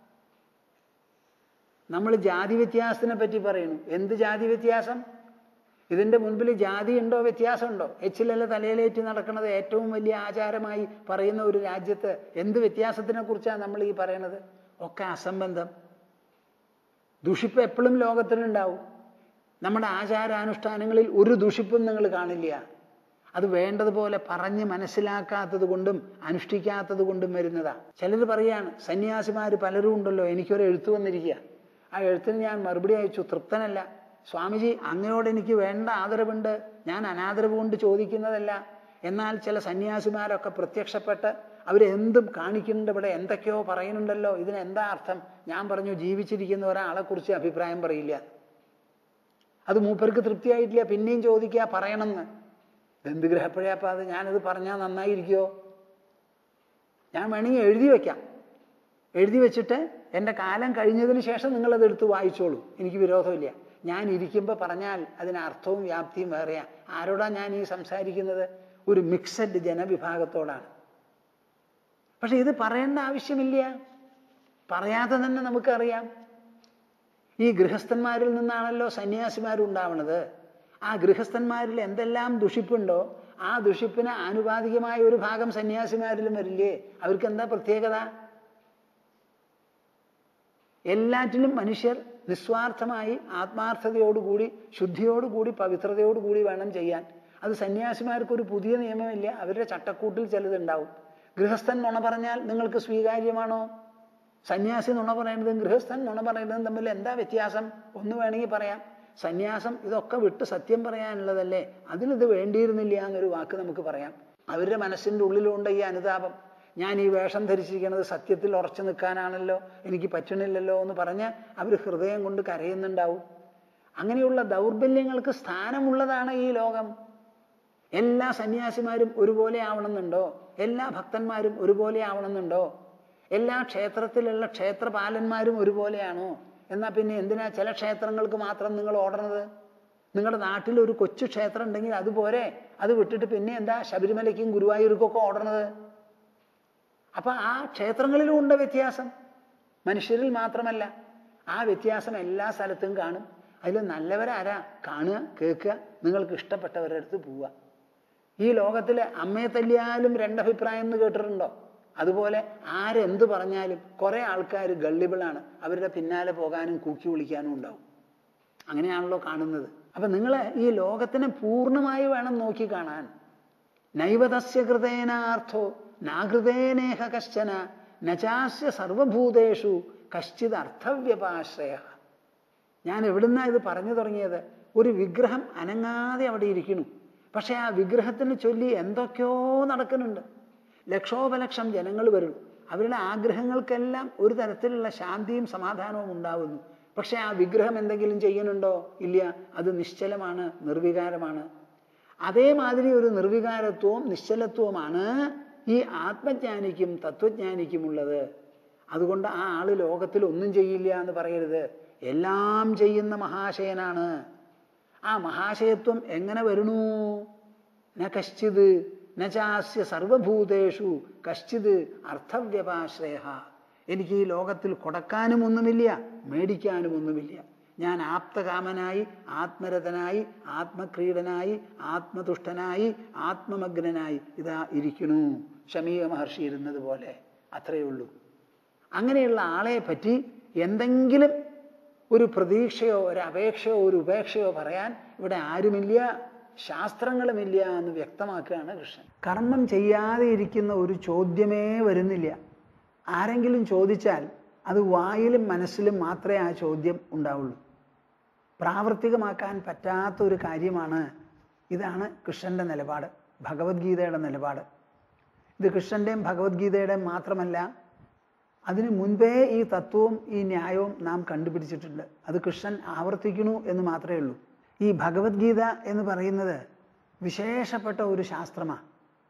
നമ്മൾ ജാതി വ്യത്യാസത്തിനെ പറ്റി പറയുന്നു എന്ത് ജാതി വ്യത്യാസം ഇതിന്റെ മുൻപിൽ ജാതി ഉണ്ടോ വ്യത്യാസമുണ്ടോ എച്ചിലല്ല തലയിലേറ്റി നടക്കുന്നത് ഏറ്റവും വലിയ ആചാരമായി പറയുന്ന ഒരു രാജ്യത്ത് എന്ത് വ്യത്യാസത്തിനെ കുറിച്ചാണ് നമ്മൾ ഈ പറയണത് ഒക്കെ അസംബന്ധം ദുഷിപ്പ് എപ്പോഴും ലോകത്തിലുണ്ടാവും നമ്മുടെ ആചാരാനുഷ്ഠാനങ്ങളിൽ ഒരു ദുഷിപ്പും നിങ്ങൾ കാണില്ല അത് വേണ്ടതുപോലെ പറഞ്ഞ് മനസ്സിലാക്കാത്തത് കൊണ്ടും അനുഷ്ഠിക്കാത്തത് കൊണ്ടും വരുന്നതാ ചിലർ പറയാണ് സന്യാസിമാർ പലരും ഉണ്ടല്ലോ എനിക്കൊരു എഴുത്ത് വന്നിരിക്കുക ആ എഴുത്തിന് ഞാൻ മറുപടി അയച്ചു തൃപ്തനല്ല സ്വാമിജി അങ്ങയോട് എനിക്ക് വേണ്ട ആദരവുണ്ട് ഞാൻ അനാദരവ് കൊണ്ട് ചോദിക്കുന്നതല്ല എന്നാൽ ചില സന്യാസിമാരൊക്കെ പ്രത്യക്ഷപ്പെട്ട് അവരെന്തും കാണിക്കുന്നുണ്ട് ഇവിടെ എന്തൊക്കെയോ പറയുന്നുണ്ടല്ലോ ഇതിന് എന്താ അർത്ഥം ഞാൻ പറഞ്ഞു ജീവിച്ചിരിക്കുന്ന ഒരാളെ കുറിച്ച് അഭിപ്രായം പറയില്ല അത് മൂപ്പർക്ക് തൃപ്തിയായിട്ടില്ല പിന്നെയും ചോദിക്കുക പറയണമെന്ന് എന്ത് ഗ്രഹപ്പഴയപ്പ അത് ഞാനത് പറഞ്ഞാൽ നന്നായിരിക്കുമോ ഞാൻ വേണമെങ്കിൽ എഴുതി വെക്കാം എഴുതി വെച്ചിട്ട് എൻ്റെ കാലം കഴിഞ്ഞതിന് ശേഷം നിങ്ങളത് എടുത്ത് വായിച്ചോളൂ എനിക്ക് വിരോധമില്ല ഞാൻ ഇരിക്കുമ്പോൾ പറഞ്ഞാൽ അതിന് അർത്ഥവും വ്യാപ്തിയും വേറെയാ ആരോടാ ഞാൻ ഈ സംസാരിക്കുന്നത് ഒരു മിക്സഡ് ജനവിഭാഗത്തോടാണ് പക്ഷെ ഇത് പറയേണ്ട ആവശ്യമില്ല പറയാതെ തന്നെ നമുക്കറിയാം ഈ ഗൃഹസ്ഥന്മാരിൽ നിന്നാണല്ലോ സന്യാസിമാരുണ്ടാവണത് ആ ഗൃഹസ്ഥന്മാരിൽ എന്തെല്ലാം ദുഷിപ്പുണ്ടോ ആ ദുഷിപ്പിന് ആനുപാതികമായ ഒരു ഭാഗം സന്യാസിമാരിലും വരില്ലേ അവർക്ക് എന്താ പ്രത്യേകത എല്ലാറ്റിലും മനുഷ്യർ നിസ്വാർത്ഥമായി ആത്മാർത്ഥതയോടുകൂടി ശുദ്ധിയോടുകൂടി പവിത്രതയോടുകൂടി വേണം ചെയ്യാൻ അത് സന്യാസിമാർക്ക് ഒരു പുതിയ നിയമമില്ല അവരുടെ ചട്ടക്കൂട്ടിൽ ചിലതുണ്ടാവും ഗൃഹസ്ഥൻ നുണ പറഞ്ഞാൽ നിങ്ങൾക്ക് സ്വീകാര്യമാണോ സന്യാസി നുണ പറയുന്നതും ഗൃഹസ്ഥൻ നുണ പറയുന്നതും തമ്മിൽ എന്താ വ്യത്യാസം ഒന്ന് വേണമെങ്കിൽ പറയാം സന്യാസം ഇതൊക്കെ വിട്ട് സത്യം പറയാനുള്ളതല്ലേ അതിനിത് വേണ്ടിയിരുന്നില്ല എന്നൊരു വാക്ക് നമുക്ക് പറയാം അവരുടെ മനസ്സിൻ്റെ ഉള്ളിലുണ്ട് ഈ അനുതാപം ഞാൻ ഈ വേഷം ധരിച്ചിരിക്കുന്നത് സത്യത്തിൽ ഉറച്ചു നിൽക്കാനാണല്ലോ എനിക്ക് പറ്റണില്ലല്ലോ എന്ന് പറഞ്ഞ് അവർ ഹൃദയം കൊണ്ട് കരയുന്നുണ്ടാവും അങ്ങനെയുള്ള ദൗർബല്യങ്ങൾക്ക് സ്ഥാനമുള്ളതാണ് ഈ ലോകം എല്ലാ സന്യാസിമാരും ഒരുപോലെ ആവണമെന്നുണ്ടോ എല്ലാ ഭക്തന്മാരും ഒരുപോലെ ആവണമെന്നുണ്ടോ എല്ലാ ക്ഷേത്രത്തിലുള്ള ക്ഷേത്രപാലന്മാരും ഒരുപോലെയാണോ എന്നാൽ പിന്നെ എന്തിനാ ചില ക്ഷേത്രങ്ങൾക്ക് മാത്രം നിങ്ങൾ ഓടണത് നിങ്ങളുടെ നാട്ടിൽ ഒരു കൊച്ചു ക്ഷേത്രം ഉണ്ടെങ്കിൽ അതുപോലെ അത് വിട്ടിട്ട് പിന്നെ എന്താ ശബരിമലയ്ക്കും ഗുരുവായൂർക്കും ഒക്കെ ഓടണത് അപ്പൊ ആ ക്ഷേത്രങ്ങളിലും ഉണ്ട് വ്യത്യാസം മനുഷ്യരിൽ മാത്രമല്ല ആ വ്യത്യാസം എല്ലാ സ്ഥലത്തും കാണും അതിൽ നല്ലവരാരാ കാണുക കേൾക്കുക നിങ്ങൾക്ക് ഇഷ്ടപ്പെട്ടവരുടെ അടുത്ത് പോവുക ഈ ലോകത്തിലെ അമ്മയെ തല്ലിയാലും രണ്ടഭിപ്രായം എന്ന് കേട്ടിട്ടുണ്ടോ അതുപോലെ ആരെന്ത് പറഞ്ഞാലും കുറേ ആൾക്കാർ ഗള്ളിബിളാണ് അവരുടെ പിന്നാലെ പോകാനും കൂക്കി വിളിക്കാനും ഉണ്ടാവും അങ്ങനെയാണല്ലോ കാണുന്നത് അപ്പൊ നിങ്ങൾ ഈ ലോകത്തിനെ പൂർണ്ണമായി വേണം നോക്കി കാണാൻ നൈവതസ്യ കൃതേനാർത്ഥോ നാകൃതേനേഹ കശ്ചന നചാസ്യ സർവഭൂതേഷു കശ്ചിത് അർത്ഥവ്യപാശ്രയ ഞാൻ എവിടുന്നാ ഇത് പറഞ്ഞു തുടങ്ങിയത് ഒരു വിഗ്രഹം അനങ്ങാതെ അവിടെ ഇരിക്കുന്നു പക്ഷെ ആ വിഗ്രഹത്തിന് ചൊല്ലി എന്തൊക്കെയോ നടക്കുന്നുണ്ട് ലക്ഷോപലക്ഷം ജനങ്ങൾ വരും അവരുടെ ആഗ്രഹങ്ങൾക്കെല്ലാം ഒരു തരത്തിലുള്ള ശാന്തിയും സമാധാനവും ഉണ്ടാവുന്നു പക്ഷെ ആ വിഗ്രഹം എന്തെങ്കിലും ചെയ്യുന്നുണ്ടോ ഇല്ല അത് നിശ്ചലമാണ് നിർവികാരമാണ് അതേമാതിരി ഒരു നിർവികാരത്വവും നിശ്ചലത്വവുമാണ് ഈ ആത്മജ്ഞാനിക്കും തത്വജ്ഞാനിക്കുമുള്ളത് അതുകൊണ്ട് ആ ആള് ലോകത്തിൽ ഒന്നും ചെയ്യില്ല എന്ന് പറയരുത് എല്ലാം ചെയ്യുന്ന മഹാശയനാണ് ആ മഹാശയത്വം എങ്ങനെ വരണു ന കശ്ചിത് ന ചാസ്യ സർവഭൂതേഷു കശ്ചിത് അർത്ഥവ്യപാശ്രയ എനിക്ക് ഈ ലോകത്തിൽ കൊടുക്കാനും ഒന്നുമില്ല മേടിക്കാനും ഒന്നുമില്ല ഞാൻ ആപ്തകാമനായി ആത്മരഥനായി ആത്മക്രീഡനായി ആത്മതുഷ്ടനായി ആത്മമഗ്നനായി ഇതാ ഇരിക്കണു ഷമീക മഹർഷി ഇരുന്നത് പോലെ അത്രയേ ഉള്ളൂ അങ്ങനെയുള്ള ആളെ പറ്റി എന്തെങ്കിലും ഒരു പ്രതീക്ഷയോ ഒരു അപേക്ഷയോ ഒരു ഉപേക്ഷയോ പറയാൻ ഇവിടെ ആരുമില്ല ശാസ്ത്രങ്ങളുമില്ല എന്ന് വ്യക്തമാക്കുകയാണ് കൃഷ്ണൻ കർമ്മം ചെയ്യാതെ ഇരിക്കുന്ന ഒരു ചോദ്യമേ വരുന്നില്ല ആരെങ്കിലും ചോദിച്ചാൽ അത് വായിലും മനസ്സിലും മാത്രമേ ആ ചോദ്യം ഉണ്ടാവുള്ളൂ പ്രാവർത്തികമാക്കാൻ പറ്റാത്ത ഒരു കാര്യമാണ് ഇതാണ് കൃഷ്ണന്റെ നിലപാട് ഭഗവത്ഗീതയുടെ നിലപാട് ഇത് കൃഷ്ണന്റെയും ഭഗവത്ഗീതയുടെയും മാത്രമല്ല അതിനു മുൻപേ ഈ തത്വവും ഈ ന്യായവും നാം കണ്ടുപിടിച്ചിട്ടുണ്ട് അത് കൃഷ്ണൻ ആവർത്തിക്കണു എന്ന് മാത്രമേ ഉള്ളൂ ഈ ഭഗവത്ഗീത എന്ന് പറയുന്നത് വിശേഷപ്പെട്ട ഒരു ശാസ്ത്രമാണ്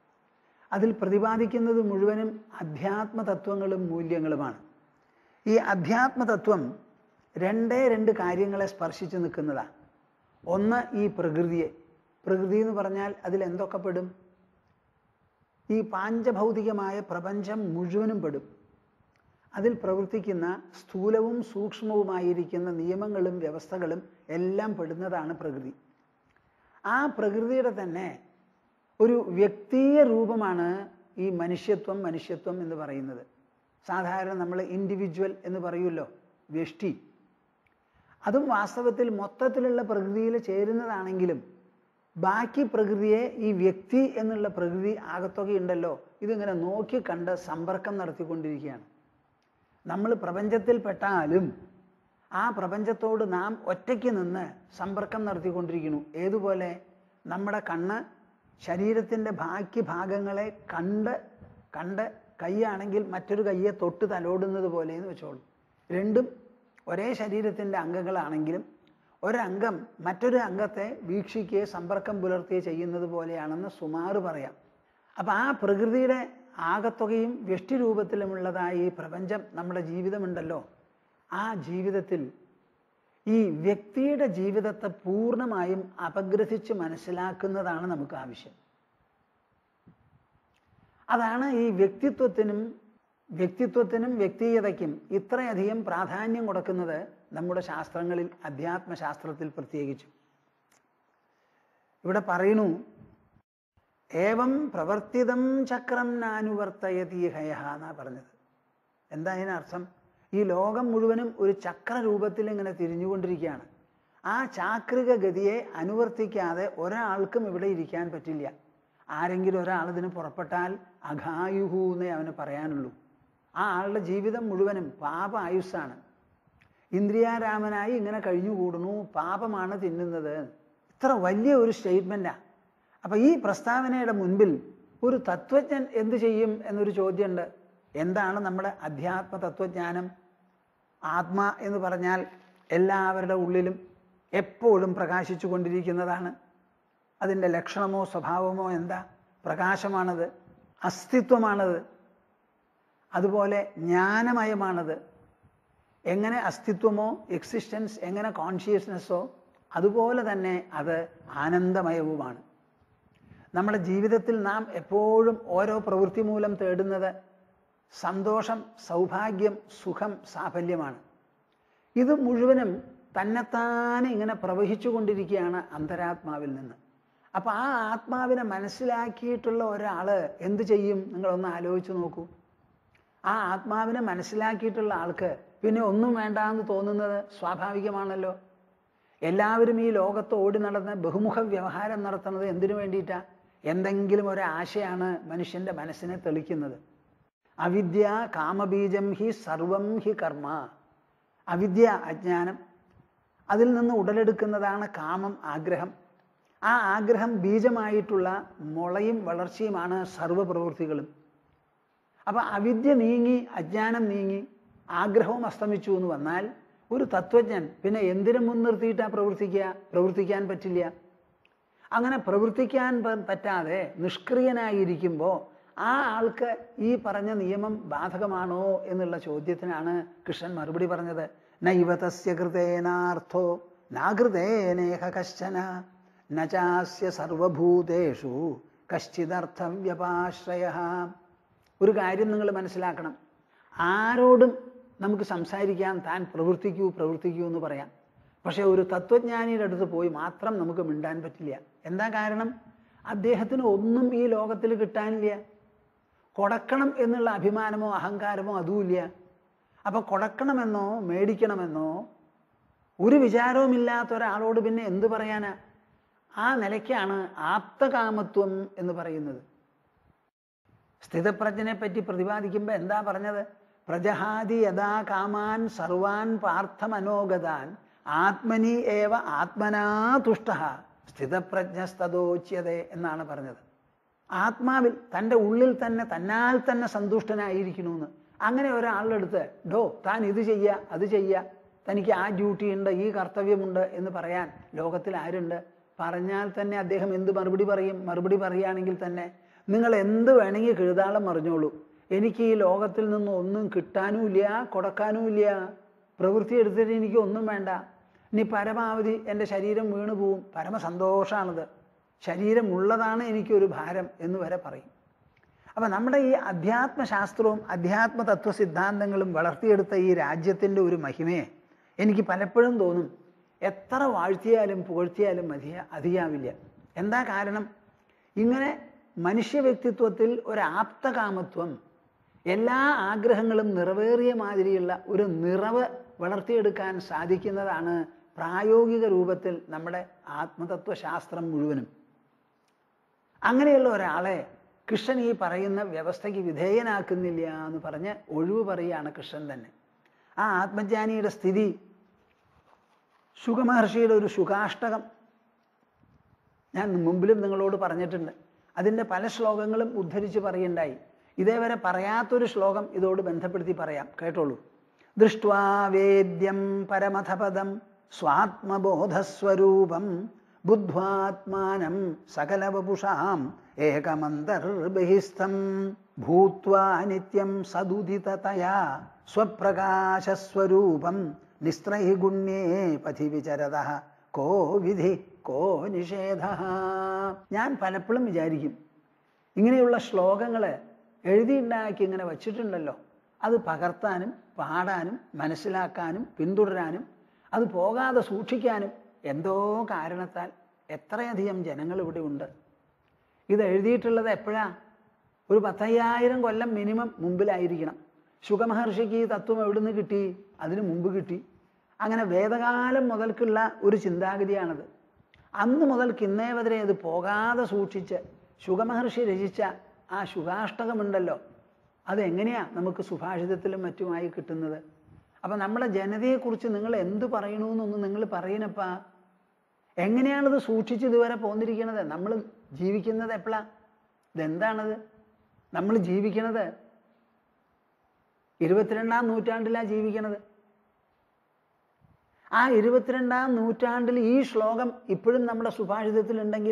അതിൽ പ്രതിപാദിക്കുന്നത് മുഴുവനും അധ്യാത്മ തത്വങ്ങളും മൂല്യങ്ങളുമാണ് ഈ അധ്യാത്മ തത്വം രണ്ടേ രണ്ട് കാര്യങ്ങളെ സ്പർശിച്ച് നിൽക്കുന്നതാണ് ഒന്ന് ഈ പ്രകൃതിയെ പ്രകൃതി എന്ന് പറഞ്ഞാൽ അതിൽ എന്തൊക്കെ പെടും ഈ പാഞ്ചഭൗതികമായ പ്രപഞ്ചം മുഴുവനും പെടും അതിൽ പ്രവർത്തിക്കുന്ന സ്ഥൂലവും സൂക്ഷ്മവുമായിരിക്കുന്ന നിയമങ്ങളും വ്യവസ്ഥകളും എല്ലാം പെടുന്നതാണ് പ്രകൃതി ആ പ്രകൃതിയുടെ തന്നെ ഒരു വ്യക്തീയ രൂപമാണ് ഈ മനുഷ്യത്വം മനുഷ്യത്വം എന്ന് പറയുന്നത് സാധാരണ നമ്മൾ ഇൻഡിവിജ്വൽ എന്ന് പറയുമല്ലോ വ്യഷ്ടി അതും വാസ്തവത്തിൽ മൊത്തത്തിലുള്ള പ്രകൃതിയിൽ ചേരുന്നതാണെങ്കിലും ബാക്കി പ്രകൃതിയെ ഈ വ്യക്തി എന്നുള്ള പ്രകൃതി ആകത്തുകയുണ്ടല്ലോ ഇതിങ്ങനെ നോക്കി കണ്ട് സമ്പർക്കം നടത്തിക്കൊണ്ടിരിക്കുകയാണ് നമ്മൾ പ്രപഞ്ചത്തിൽ പെട്ടാലും ആ പ്രപഞ്ചത്തോട് നാം ഒറ്റയ്ക്ക് നിന്ന് സമ്പർക്കം നടത്തിക്കൊണ്ടിരിക്കുന്നു ഏതുപോലെ നമ്മുടെ കണ്ണ് ശരീരത്തിൻ്റെ ബാക്കി ഭാഗങ്ങളെ കണ്ട് കണ്ട് കൈയാണെങ്കിൽ മറ്റൊരു കയ്യെ തൊട്ട് തലോടുന്നത് പോലെ എന്ന് വെച്ചോളൂ രണ്ടും ഒരേ ശരീരത്തിൻ്റെ അംഗങ്ങളാണെങ്കിലും ഒരംഗം മറ്റൊരു അംഗത്തെ വീക്ഷിക്കുകയോ സമ്പർക്കം പുലർത്തുകയോ ചെയ്യുന്നത് പോലെയാണെന്ന് സുമാറ് പറയാം അപ്പം ആ പ്രകൃതിയുടെ ആകത്തുകയും വ്യഷ്ടിരൂപത്തിലുമുള്ളതായ ഈ പ്രപഞ്ചം നമ്മുടെ ജീവിതമുണ്ടല്ലോ ആ ജീവിതത്തിൽ ഈ വ്യക്തിയുടെ ജീവിതത്തെ പൂർണ്ണമായും അപഗ്രഥിച്ച് മനസ്സിലാക്കുന്നതാണ് നമുക്ക് ആവശ്യം അതാണ് ഈ വ്യക്തിത്വത്തിനും വ്യക്തിത്വത്തിനും വ്യക്തിഗതയ്ക്കും ഇത്രയധികം പ്രാധാന്യം കൊടുക്കുന്നത് നമ്മുടെ ശാസ്ത്രങ്ങളിൽ അധ്യാത്മശാസ്ത്രത്തിൽ പ്രത്യേകിച്ചും ഇവിടെ പറയുന്നു ഏവം പ്രവർത്തിതം ചക്രം നാനുവർത്തയതി ഹയ എന്നാ പറഞ്ഞത് എന്താ അതിനർത്ഥം ഈ ലോകം മുഴുവനും ഒരു ചക്ര രൂപത്തിൽ ഇങ്ങനെ തിരിഞ്ഞുകൊണ്ടിരിക്കുകയാണ് ആ ചാക്രിക ഗതിയെ അനുവർത്തിക്കാതെ ഒരാൾക്കും ഇവിടെ ഇരിക്കാൻ പറ്റില്ല ആരെങ്കിലും ഒരാൾ ഇതിന് പുറപ്പെട്ടാൽ അഘായുഹു എന്നേ അവന് പറയാനുള്ളൂ ആ ആളുടെ ജീവിതം മുഴുവനും പാപ ആയുസ്സാണ് ഇന്ദ്രിയാരാമനായി ഇങ്ങനെ കഴിഞ്ഞുകൂടുന്നു പാപമാണ് തിന്നുന്നത് ഇത്ര വലിയ ഒരു സ്റ്റേറ്റ്മെൻറ്റാണ് അപ്പം ഈ പ്രസ്താവനയുടെ മുൻപിൽ ഒരു തത്വജ്ഞൻ എന്ത് ചെയ്യും എന്നൊരു ചോദ്യമുണ്ട് എന്താണ് നമ്മുടെ അധ്യാത്മ തത്വജ്ഞാനം ആത്മ എന്ന് പറഞ്ഞാൽ എല്ലാവരുടെ ഉള്ളിലും എപ്പോഴും പ്രകാശിച്ചു കൊണ്ടിരിക്കുന്നതാണ് അതിൻ്റെ ലക്ഷണമോ സ്വഭാവമോ എന്താ പ്രകാശമാണത് അസ്തിത്വമാണത് അതുപോലെ ജ്ഞാനമയമാണത് എങ്ങനെ അസ്തിത്വമോ എക്സിസ്റ്റൻസ് എങ്ങനെ കോൺഷ്യസ്നെസ്സോ അതുപോലെ തന്നെ അത് ആനന്ദമയവുമാണ് നമ്മുടെ ജീവിതത്തിൽ നാം എപ്പോഴും ഓരോ പ്രവൃത്തി മൂലം തേടുന്നത് സന്തോഷം സൗഭാഗ്യം സുഖം സാഫല്യമാണ് ഇത് മുഴുവനും തന്നെത്താനെ ഇങ്ങനെ പ്രവഹിച്ചു കൊണ്ടിരിക്കുകയാണ് അന്തരാത്മാവിൽ നിന്ന് അപ്പം ആ ആത്മാവിനെ മനസ്സിലാക്കിയിട്ടുള്ള ഒരാൾ എന്ത് ചെയ്യും നിങ്ങളൊന്ന് ആലോചിച്ച് നോക്കൂ ആ ആത്മാവിനെ മനസ്സിലാക്കിയിട്ടുള്ള ആൾക്ക് പിന്നെ ഒന്നും വേണ്ട എന്ന് തോന്നുന്നത് സ്വാഭാവികമാണല്ലോ എല്ലാവരും ഈ ലോകത്ത് ഓടി നടന്ന് ബഹുമുഖ വ്യവഹാരം നടത്തുന്നത് എന്തിനു വേണ്ടിയിട്ടാ എന്തെങ്കിലും ഒരു ആശയാണ് മനുഷ്യന്റെ മനസ്സിനെ തെളിക്കുന്നത് അവിദ്യ കാമബീജം ഹി സർവം ഹി കർമ്മ അവിദ്യ അജ്ഞാനം അതിൽ നിന്ന് ഉടലെടുക്കുന്നതാണ് കാമം ആഗ്രഹം ആ ആഗ്രഹം ബീജമായിട്ടുള്ള മുളയും വളർച്ചയുമാണ് സർവ്വപ്രവൃത്തികളും അപ്പൊ അവിദ്യ നീങ്ങി അജ്ഞാനം നീങ്ങി ആഗ്രഹവും അസ്തമിച്ചു എന്ന് വന്നാൽ ഒരു തത്വജ്ഞൻ പിന്നെ എന്തിനു മുൻനിർത്തിയിട്ടാ പ്രവർത്തിക്കുക പ്രവർത്തിക്കാൻ പറ്റില്ല അങ്ങനെ പ്രവർത്തിക്കാൻ പ- പറ്റാതെ നിഷ്ക്രിയനായിരിക്കുമ്പോൾ ആ ആൾക്ക് ഈ പറഞ്ഞ നിയമം ബാധകമാണോ എന്നുള്ള ചോദ്യത്തിനാണ് കൃഷ്ണൻ മറുപടി പറഞ്ഞത് നൈവ തസ്യ കൃതേനാർത്ഥോ നാകൃതേനേഹ കശ്ചന നചാസ്യ സർവഭൂതേഷു കശ്ചിദർത്ഥ വ്യപാശ്രയ ഒരു കാര്യം നിങ്ങൾ മനസ്സിലാക്കണം ആരോടും നമുക്ക് സംസാരിക്കാൻ താൻ പ്രവർത്തിക്കൂ പ്രവർത്തിക്കൂ എന്ന് പറയാം പക്ഷെ ഒരു തത്വജ്ഞാനിയുടെ അടുത്ത് പോയി മാത്രം നമുക്ക് മിണ്ടാൻ പറ്റില്ല എന്താ കാരണം അദ്ദേഹത്തിന് ഒന്നും ഈ ലോകത്തിൽ കിട്ടാനില്ല കൊടുക്കണം എന്നുള്ള അഭിമാനമോ അഹങ്കാരമോ അതുമില്ല അപ്പൊ കൊടുക്കണമെന്നോ മേടിക്കണമെന്നോ ഒരു വിചാരവുമില്ലാത്ത ഒരാളോട് പിന്നെ എന്ത് പറയാനാ ആ നിലയ്ക്കാണ് ആപ്തകാമത്വം എന്ന് പറയുന്നത് സ്ഥിതപ്രജ്ഞനെ പറ്റി പ്രതിപാദിക്കുമ്പോൾ എന്താ പറഞ്ഞത് പ്രജഹാതി യഥാ കാമാൻ സർവാൻ പാർത്ഥമനോഗതാൻ ആത്മനി ഏവ ആത്മനാ തുഷ്ട സ്ഥിതപ്രജ്ഞസ്തോച്യത എന്നാണ് പറഞ്ഞത് ആത്മാവിൽ തൻ്റെ ഉള്ളിൽ തന്നെ തന്നാൽ തന്നെ സന്തുഷ്ടനായിരിക്കണമെന്ന് അങ്ങനെ ഒരാളുടെ അടുത്ത് ഡോ താൻ ഇത് ചെയ്യുക അത് ചെയ്യുക തനിക്ക് ആ ഡ്യൂട്ടി ഉണ്ട് ഈ കർത്തവ്യമുണ്ട് എന്ന് പറയാൻ ലോകത്തിൽ ആരുണ്ട് പറഞ്ഞാൽ തന്നെ അദ്ദേഹം എന്ത് മറുപടി പറയും മറുപടി പറയുകയാണെങ്കിൽ തന്നെ നിങ്ങൾ എന്ത് വേണമെങ്കിൽ കെഴുതാളം മറിഞ്ഞോളൂ എനിക്ക് ഈ ലോകത്തിൽ നിന്ന് ഒന്നും കിട്ടാനുമില്ല കൊടുക്കാനുമില്ല പ്രവൃത്തി എടുത്തിട്ട് എനിക്ക് ഒന്നും വേണ്ട ഇനി പരമാവധി എൻ്റെ ശരീരം വീണു പോവും പരമസന്തോഷമാണത് ശരീരമുള്ളതാണ് എനിക്കൊരു ഭാരം എന്ന് വരെ പറയും അപ്പം നമ്മുടെ ഈ അധ്യാത്മശാസ്ത്രവും അധ്യാത്മ തത്വ സിദ്ധാന്തങ്ങളും വളർത്തിയെടുത്ത ഈ രാജ്യത്തിൻ്റെ ഒരു മഹിമയെ എനിക്ക് പലപ്പോഴും തോന്നും എത്ര വാഴ്ത്തിയാലും പുകഴ്ത്തിയാലും മതിയ അധികാവില്ല എന്താ കാരണം ഇങ്ങനെ മനുഷ്യ വ്യക്തിത്വത്തിൽ ഒരു ആപ്തകാമത്വം എല്ലാ ആഗ്രഹങ്ങളും നിറവേറിയ മാതിരിയുള്ള ഒരു നിറവ് വളർത്തിയെടുക്കാൻ സാധിക്കുന്നതാണ് പ്രായോഗിക രൂപത്തിൽ നമ്മുടെ ആത്മതത്വശാസ്ത്രം മുഴുവനും അങ്ങനെയുള്ള ഒരാളെ കൃഷ്ണൻ ഈ പറയുന്ന വ്യവസ്ഥയ്ക്ക് വിധേയനാക്കുന്നില്ല എന്ന് പറഞ്ഞ് ഒഴിവ് പറയുകയാണ് കൃഷ്ണൻ തന്നെ ആ ആത്മജ്ഞാനിയുടെ സ്ഥിതി ശുഖമഹർഷിയുടെ ഒരു ശുഖാഷ്ടകം ഞാൻ മുമ്പിലും നിങ്ങളോട് പറഞ്ഞിട്ടുണ്ട് അതിൻ്റെ പല ശ്ലോകങ്ങളും ഉദ്ധരിച്ച് പറയുണ്ടായി ഇതേവരെ പറയാത്തൊരു ശ്ലോകം ഇതോട് ബന്ധപ്പെടുത്തി പറയാം കേട്ടോളൂ ദൃഷ്ട്വാ വേദ്യം പരമഥപദം സ്വാത്മബോധസ്വരൂപം ബുദ്ധ്വാത്മാനം സകലവപുഷാം ഏകമന്തർബഹിസ്ഥം ഭൂത്വാ നിത്യം സദുദിതതയാ സ്വപ്രകാശസ്വരൂപം നിസ്ത്രൈഗുണ്യേ പഥി വിചരത കോ വിധി കോ നിഷേധ ഞാൻ പലപ്പോഴും വിചാരിക്കും ഇങ്ങനെയുള്ള ശ്ലോകങ്ങൾ എഴുതിയുണ്ടാക്കി ഇങ്ങനെ വച്ചിട്ടുണ്ടല്ലോ അത് പകർത്താനും പാടാനും മനസ്സിലാക്കാനും പിന്തുടരാനും അത് പോകാതെ സൂക്ഷിക്കാനും എന്തോ കാരണത്താൽ എത്രയധികം ജനങ്ങൾ ഇവിടെ ഉണ്ട് ഇത് എഴുതിയിട്ടുള്ളത് എപ്പോഴാ ഒരു പത്തയ്യായിരം കൊല്ലം മിനിമം മുമ്പിലായിരിക്കണം ശുഖമഹർഷിക്ക് ഈ തത്വം എവിടുന്ന് കിട്ടി അതിനു മുമ്പ് കിട്ടി അങ്ങനെ വേദകാലം മുതൽക്കുള്ള ഒരു ചിന്താഗതിയാണത് അന്ന് മുതൽക്ക് ഇന്നേ വരെ അത് പോകാതെ സൂക്ഷിച്ച് ശുഖമഹർഷി രചിച്ച ആ ശുഖാഷ്ടകമുണ്ടല്ലോ അതെങ്ങനെയാ നമുക്ക് സുഭാഷിതത്തിലും മറ്റുമായി കിട്ടുന്നത് അപ്പം നമ്മുടെ ജനതയെക്കുറിച്ച് നിങ്ങൾ എന്ത് പറയണമെന്നൊന്ന് നിങ്ങൾ പറയണപ്പാ എങ്ങനെയാണിത് സൂക്ഷിച്ച് ഇതുവരെ പോന്നിരിക്കുന്നത് നമ്മൾ ജീവിക്കുന്നത് എപ്പോഴാ ഇതെന്താണത് നമ്മൾ ജീവിക്കണത് ഇരുപത്തിരണ്ടാം നൂറ്റാണ്ടിലാണ് ജീവിക്കണത് ആ ഇരുപത്തിരണ്ടാം നൂറ്റാണ്ടിൽ ഈ ശ്ലോകം ഇപ്പോഴും നമ്മുടെ സുഭാഷിതത്തിലുണ്ടെങ്കിൽ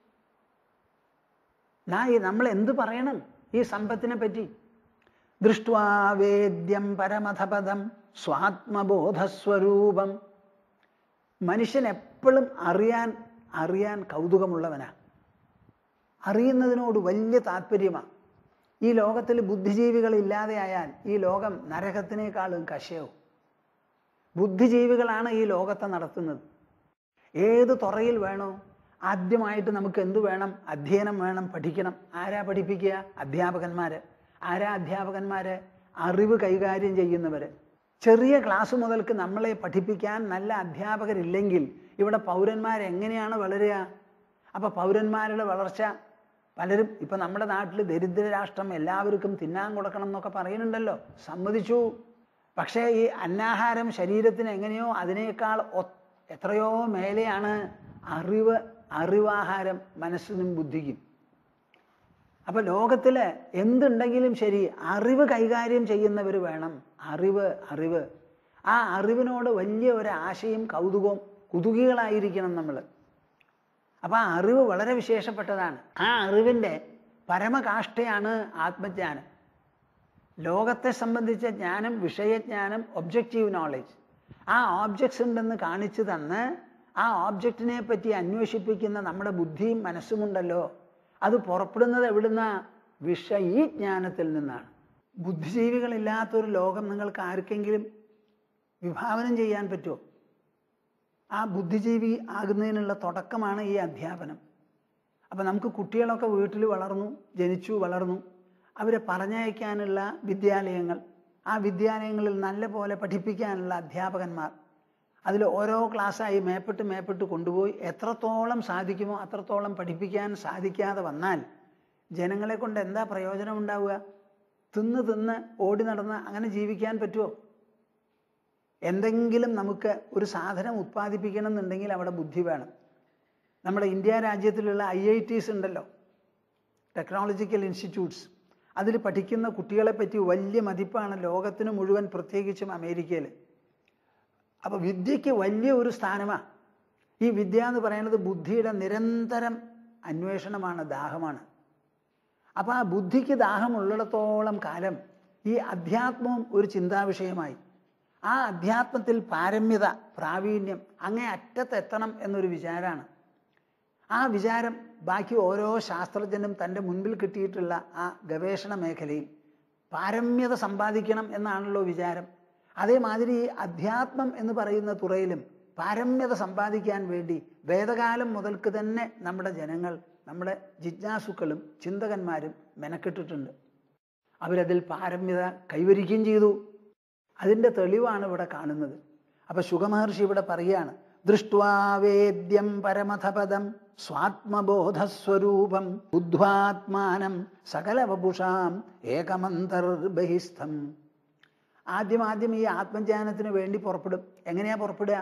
നാ ഈ നമ്മൾ എന്ത് പറയണം ഈ സമ്പത്തിനെ പറ്റി ദൃഷ്ട്വാ വേദ്യം പരമഥപദം സ്വാത്മബോധസ്വരൂപം മനുഷ്യൻ എപ്പോഴും അറിയാൻ അറിയാൻ കൗതുകമുള്ളവനാ അറിയുന്നതിനോട് വലിയ താല്പര്യമാണ് ഈ ലോകത്തിൽ ബുദ്ധിജീവികൾ ഇല്ലാതെയായാൽ ഈ ലോകം നരകത്തിനേക്കാളും കശയവും ബുദ്ധിജീവികളാണ് ഈ ലോകത്തെ നടത്തുന്നത് ഏത് തുറയിൽ വേണോ ആദ്യമായിട്ട് നമുക്ക് എന്ത് വേണം അധ്യയനം വേണം പഠിക്കണം ആരാ പഠിപ്പിക്കുക അധ്യാപകന്മാര് ആരാ അധ്യാപകന്മാര് അറിവ് കൈകാര്യം ചെയ്യുന്നവര് ചെറിയ ക്ലാസ് മുതൽക്ക് നമ്മളെ പഠിപ്പിക്കാൻ നല്ല അധ്യാപകരില്ലെങ്കിൽ ഇവിടെ പൗരന്മാരെങ്ങനെയാണ് വളരുക അപ്പൊ പൗരന്മാരുടെ വളർച്ച പലരും ഇപ്പൊ നമ്മുടെ നാട്ടിൽ ദരിദ്ര രാഷ്ട്രം എല്ലാവർക്കും തിന്നാൻ കൊടുക്കണം എന്നൊക്കെ പറയുന്നുണ്ടല്ലോ സമ്മതിച്ചു പക്ഷേ ഈ അന്നാഹാരം ശരീരത്തിന് എങ്ങനെയോ അതിനേക്കാൾ ഒ- എത്രയോ മേലെയാണ് അറിവ് അറിവാഹാരം മനസ്സിനും ബുദ്ധിക്കും അപ്പൊ ലോകത്തില് എന്തുണ്ടെങ്കിലും ശരി അറിവ് കൈകാര്യം ചെയ്യുന്നവർ വേണം അറിവ് അറിവ് ആ അറിവിനോട് വലിയ ഒരു ആശയും കൗതുകവും കുതുകികളായിരിക്കണം നമ്മൾ അപ്പൊ ആ അറിവ് വളരെ വിശേഷപ്പെട്ടതാണ് ആ അറിവിൻ്റെ പരമകാഷ്ഠയാണ് ആത്മജ്ഞാനം ലോകത്തെ സംബന്ധിച്ച ജ്ഞാനം വിഷയജ്ഞാനം ഒബ്ജക്റ്റീവ് നോളജ് ആ ഓബ്ജക്ട്സ് ഉണ്ടെന്ന് കാണിച്ചു തന്ന് ആ ഓബ്ജക്റ്റിനെ പറ്റി അന്വേഷിപ്പിക്കുന്ന നമ്മുടെ ബുദ്ധിയും മനസ്സുമുണ്ടല്ലോ അത് പുറപ്പെടുന്നത് എവിടുന്ന വിഷയീജ്ഞാനത്തിൽ നിന്നാണ് ബുദ്ധിജീവികളില്ലാത്തൊരു ലോകം നിങ്ങൾക്ക് ആർക്കെങ്കിലും വിഭാവനം ചെയ്യാൻ പറ്റുമോ ആ ബുദ്ധിജീവി ആകുന്നതിനുള്ള തുടക്കമാണ് ഈ അധ്യാപനം അപ്പം നമുക്ക് കുട്ടികളൊക്കെ വീട്ടിൽ വളർന്നു ജനിച്ചു വളർന്നു അവരെ പറഞ്ഞയക്കാനുള്ള വിദ്യാലയങ്ങൾ ആ വിദ്യാലയങ്ങളിൽ നല്ല പോലെ പഠിപ്പിക്കാനുള്ള അധ്യാപകന്മാർ അതിൽ ഓരോ ക്ലാസ്സായി മേപ്പെട്ട് മേപ്പെട്ട് കൊണ്ടുപോയി എത്രത്തോളം സാധിക്കുമോ അത്രത്തോളം പഠിപ്പിക്കാൻ സാധിക്കാതെ വന്നാൽ ജനങ്ങളെ കൊണ്ട് എന്താ പ്രയോജനം ഉണ്ടാവുക തിന്ന് തിന്ന് ഓടി നടന്ന് അങ്ങനെ ജീവിക്കാൻ പറ്റുമോ എന്തെങ്കിലും നമുക്ക് ഒരു സാധനം ഉത്പാദിപ്പിക്കണം എന്നുണ്ടെങ്കിൽ അവിടെ ബുദ്ധി വേണം നമ്മുടെ ഇന്ത്യ രാജ്യത്തിലുള്ള ഐ ഐ ടീസ് ഉണ്ടല്ലോ ടെക്നോളജിക്കൽ ഇൻസ്റ്റിറ്റ്യൂട്ട്സ് അതിൽ പഠിക്കുന്ന കുട്ടികളെ പറ്റി വലിയ മതിപ്പാണ് ലോകത്തിന് മുഴുവൻ പ്രത്യേകിച്ചും അമേരിക്കയിൽ അപ്പോൾ വിദ്യയ്ക്ക് വലിയ ഒരു സ്ഥാനമാണ് ഈ വിദ്യ എന്ന് പറയുന്നത് ബുദ്ധിയുടെ നിരന്തരം അന്വേഷണമാണ് ദാഹമാണ് അപ്പോൾ ആ ബുദ്ധിക്ക് ദാഹമുള്ളിടത്തോളം കാലം ഈ അധ്യാത്മവും ഒരു ചിന്താവിഷയമായി ആ അധ്യാത്മത്തിൽ പാരമ്യത പ്രാവീണ്യം അങ്ങേ അറ്റത്തെത്തണം എന്നൊരു വിചാരമാണ് ആ വിചാരം ബാക്കി ഓരോ ശാസ്ത്രജ്ഞനും തൻ്റെ മുൻപിൽ കിട്ടിയിട്ടുള്ള ആ ഗവേഷണ മേഖലയിൽ പാരമ്യത സമ്പാദിക്കണം എന്നാണല്ലോ വിചാരം അതേമാതിരി ഈ അധ്യാത്മം എന്ന് പറയുന്ന തുറയിലും പാരമ്യത സമ്പാദിക്കാൻ വേണ്ടി വേദകാലം മുതൽക്ക് തന്നെ നമ്മുടെ ജനങ്ങൾ നമ്മുടെ ജിജ്ഞാസുക്കളും ചിന്തകന്മാരും മെനക്കെട്ടിട്ടുണ്ട് അവരതിൽ പാരമ്യത കൈവരിക്കുകയും ചെയ്തു അതിൻ്റെ തെളിവാണ് ഇവിടെ കാണുന്നത് അപ്പൊ ശുഖമഹർഷി ഇവിടെ പറയാണ് ദൃഷ്ട്വാവേദ്യം പരമഥപദം സ്വാത്മബോധസ്വരൂപം ബുദ്ധ്വാത്മാനം സകലവപുഷാം ഏകമന്തർബഹിസ്ഥം ആദ്യം ആദ്യം ഈ ആത്മജ്ഞാനത്തിന് വേണ്ടി പുറപ്പെടും എങ്ങനെയാ പുറപ്പെടുക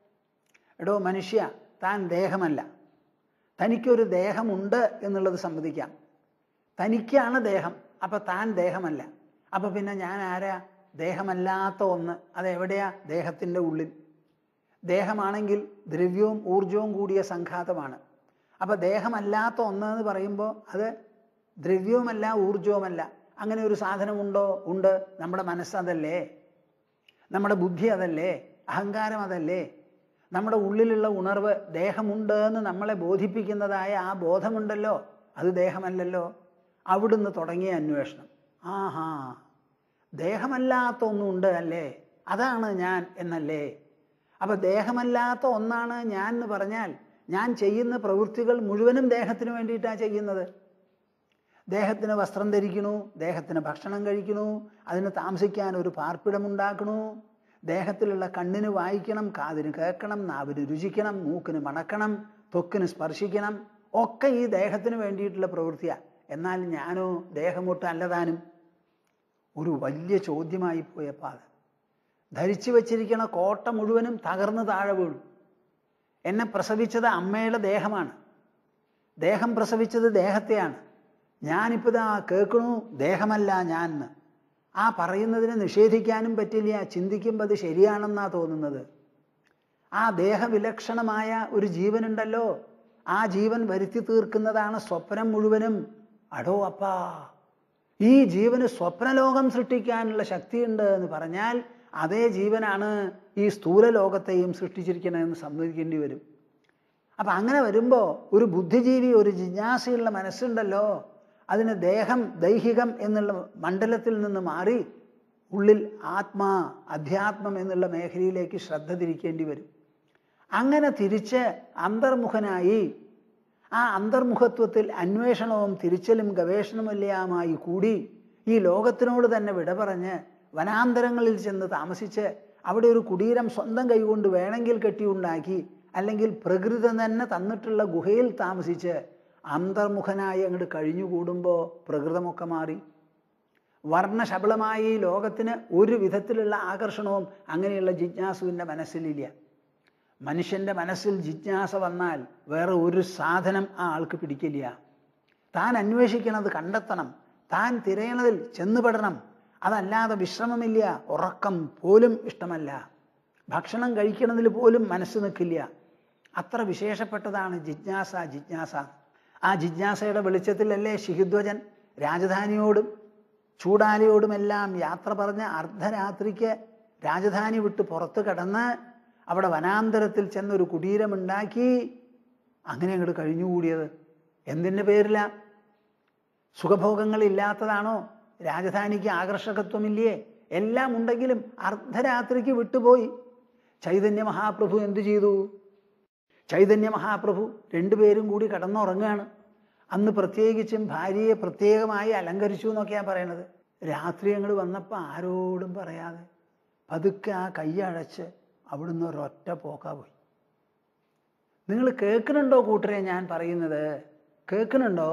എടോ മനുഷ്യ താൻ ദേഹമല്ല തനിക്കൊരു ദേഹമുണ്ട് എന്നുള്ളത് സമ്മതിക്കാം തനിക്കാണ് ദേഹം അപ്പൊ താൻ ദേഹമല്ല അപ്പൊ പിന്നെ ഞാൻ ആരാ ദേഹമല്ലാത്ത ഒന്ന് അതെവിടെയാ ദേഹത്തിൻ്റെ ഉള്ളിൽ ദേഹമാണെങ്കിൽ ദ്രവ്യവും ഊർജവും കൂടിയ സംഘാതമാണ് അപ്പൊ ദേഹമല്ലാത്ത ഒന്ന് എന്ന് പറയുമ്പോൾ അത് ദ്രവ്യവുമല്ല ഊർജവുമല്ല അങ്ങനെ ഒരു സാധനമുണ്ടോ ഉണ്ട് നമ്മുടെ മനസ്സതല്ലേ നമ്മുടെ ബുദ്ധി അതല്ലേ അഹങ്കാരം അതല്ലേ നമ്മുടെ ഉള്ളിലുള്ള ഉണർവ് ദേഹമുണ്ട് എന്ന് നമ്മളെ ബോധിപ്പിക്കുന്നതായ ആ ബോധമുണ്ടല്ലോ അത് ദേഹമല്ലല്ലോ അവിടുന്ന് തുടങ്ങിയ അന്വേഷണം ആഹാ ദേഹമല്ലാത്ത ഒന്നുണ്ട് അല്ലേ അതാണ് ഞാൻ എന്നല്ലേ അപ്പൊ ദേഹമല്ലാത്ത ഒന്നാണ് ഞാൻ എന്ന് പറഞ്ഞാൽ ഞാൻ ചെയ്യുന്ന പ്രവൃത്തികൾ മുഴുവനും ദേഹത്തിന് വേണ്ടിയിട്ടാണ് ചെയ്യുന്നത് ദേഹത്തിന് വസ്ത്രം ധരിക്കണു ദേഹത്തിന് ഭക്ഷണം കഴിക്കണു അതിന് താമസിക്കാൻ ഒരു പാർപ്പിടമുണ്ടാക്കണു ദേഹത്തിലുള്ള കണ്ണിന് വായിക്കണം കാതിന് കേൾക്കണം നാവിന് രുചിക്കണം മൂക്കിന് മണക്കണം ത്വക്കിന് സ്പർശിക്കണം ഒക്കെ ഈ ദേഹത്തിന് വേണ്ടിയിട്ടുള്ള പ്രവൃത്തിയാണ് എന്നാൽ ഞാനോ ദേഹമൊട്ട് അല്ലതാനും ഒരു വലിയ ചോദ്യമായി പോയപ്പോൾ അത് ധരിച്ചു വച്ചിരിക്കണ കോട്ട മുഴുവനും തകർന്ന് താഴെ വീണു എന്നെ പ്രസവിച്ചത് അമ്മയുടെ ദേഹമാണ് ദേഹം പ്രസവിച്ചത് ദേഹത്തെയാണ് ഞാനിപ്പോൾ ഇതാ കേൾക്കണു ദേഹമല്ല ഞാൻ എന്ന് ആ പറയുന്നതിനെ നിഷേധിക്കാനും പറ്റില്ല ചിന്തിക്കുമ്പോൾ അത് ശരിയാണെന്നാ തോന്നുന്നത് ആ ദേഹവിലക്ഷണമായ ഒരു ജീവനുണ്ടല്ലോ ആ ജീവൻ വരുത്തി തീർക്കുന്നതാണ് സ്വപ്നം മുഴുവനും അടോ അപ്പാ ഈ ജീവന് സ്വപ്നലോകം സൃഷ്ടിക്കാനുള്ള ശക്തിയുണ്ട് എന്ന് പറഞ്ഞാൽ അതേ ജീവനാണ് ഈ സ്ഥൂല ലോകത്തെയും സൃഷ്ടിച്ചിരിക്കണമെന്ന് സമ്മതിക്കേണ്ടി വരും അപ്പം അങ്ങനെ വരുമ്പോൾ ഒരു ബുദ്ധിജീവി ഒരു ജിജ്ഞാസയുള്ള മനസ്സുണ്ടല്ലോ അതിന് ദേഹം ദൈഹികം എന്നുള്ള മണ്ഡലത്തിൽ നിന്ന് മാറി ഉള്ളിൽ ആത്മാ അധ്യാത്മം എന്നുള്ള മേഖലയിലേക്ക് ശ്രദ്ധ തിരിക്കേണ്ടി വരും അങ്ങനെ തിരിച്ച് അന്തർമുഖനായി ആ അന്തർമുഖത്വത്തിൽ അന്വേഷണവും തിരിച്ചലും ഗവേഷണമെല്ലാമായി കൂടി ഈ ലോകത്തിനോട് തന്നെ വിട പറഞ്ഞ് വനാന്തരങ്ങളിൽ ചെന്ന് താമസിച്ച് അവിടെ ഒരു കുടീരം സ്വന്തം കൈകൊണ്ട് വേണമെങ്കിൽ കെട്ടിയുണ്ടാക്കി അല്ലെങ്കിൽ പ്രകൃതി തന്നെ തന്നിട്ടുള്ള ഗുഹയിൽ താമസിച്ച് അന്തർമുഖനായി അങ്ങോട്ട് കഴിഞ്ഞുകൂടുമ്പോൾ പ്രകൃതമൊക്കെ മാറി വർണ്ണശബളമായി ഈ ലോകത്തിന് ഒരു വിധത്തിലുള്ള ആകർഷണവും അങ്ങനെയുള്ള ജിജ്ഞാസുവിൻ്റെ മനസ്സിലില്ല മനുഷ്യൻ്റെ മനസ്സിൽ ജിജ്ഞാസ വന്നാൽ വേറെ ഒരു സാധനം ആ ആൾക്ക് പിടിക്കില്ല താൻ അന്വേഷിക്കണത് കണ്ടെത്തണം താൻ തിരയണതിൽ ചെന്നുപെടണം അതല്ലാതെ വിശ്രമമില്ല ഉറക്കം പോലും ഇഷ്ടമല്ല ഭക്ഷണം കഴിക്കണതിൽ പോലും മനസ്സ് നിൽക്കില്ല അത്ര വിശേഷപ്പെട്ടതാണ് ജിജ്ഞാസ ജിജ്ഞാസ ആ ജിജ്ഞാസയുടെ വെളിച്ചത്തിലല്ലേ ശിഖിധ്വജൻ രാജധാനിയോടും ചൂടാലിയോടുമെല്ലാം യാത്ര പറഞ്ഞ് അർദ്ധരാത്രിക്ക് രാജധാനി വിട്ട് പുറത്ത് കടന്ന് അവിടെ വനാന്തരത്തിൽ ചെന്നൊരു കുടീരമുണ്ടാക്കി അങ്ങനെ അങ്ങോട്ട് കഴിഞ്ഞുകൂടിയത് എന്തിൻ്റെ പേരിലാ സുഖഭോഗങ്ങളില്ലാത്തതാണോ രാജധാനിക്ക് ആകർഷകത്വമില്ലേ എല്ലാം ഉണ്ടെങ്കിലും അർദ്ധരാത്രിക്ക് വിട്ടുപോയി ചൈതന്യ മഹാപ്രഭു എന്തു ചെയ്തു ചൈതന്യ മഹാപ്രഭു രണ്ടുപേരും കൂടി കടന്നുറങ്ങുകയാണ് അന്ന് പ്രത്യേകിച്ചും ഭാര്യയെ പ്രത്യേകമായി അലങ്കരിച്ചു എന്നൊക്കെയാണ് പറയണത് രാത്രി അങ്ങോട്ട് വന്നപ്പോൾ ആരോടും പറയാതെ പതുക്കെ ആ കൈയഴച്ച് അവിടുന്ന് ഒരൊറ്റ പോക്കാ പോയി നിങ്ങൾ കേൾക്കുന്നുണ്ടോ കൂട്ടരെ ഞാൻ പറയുന്നത് കേൾക്കുന്നുണ്ടോ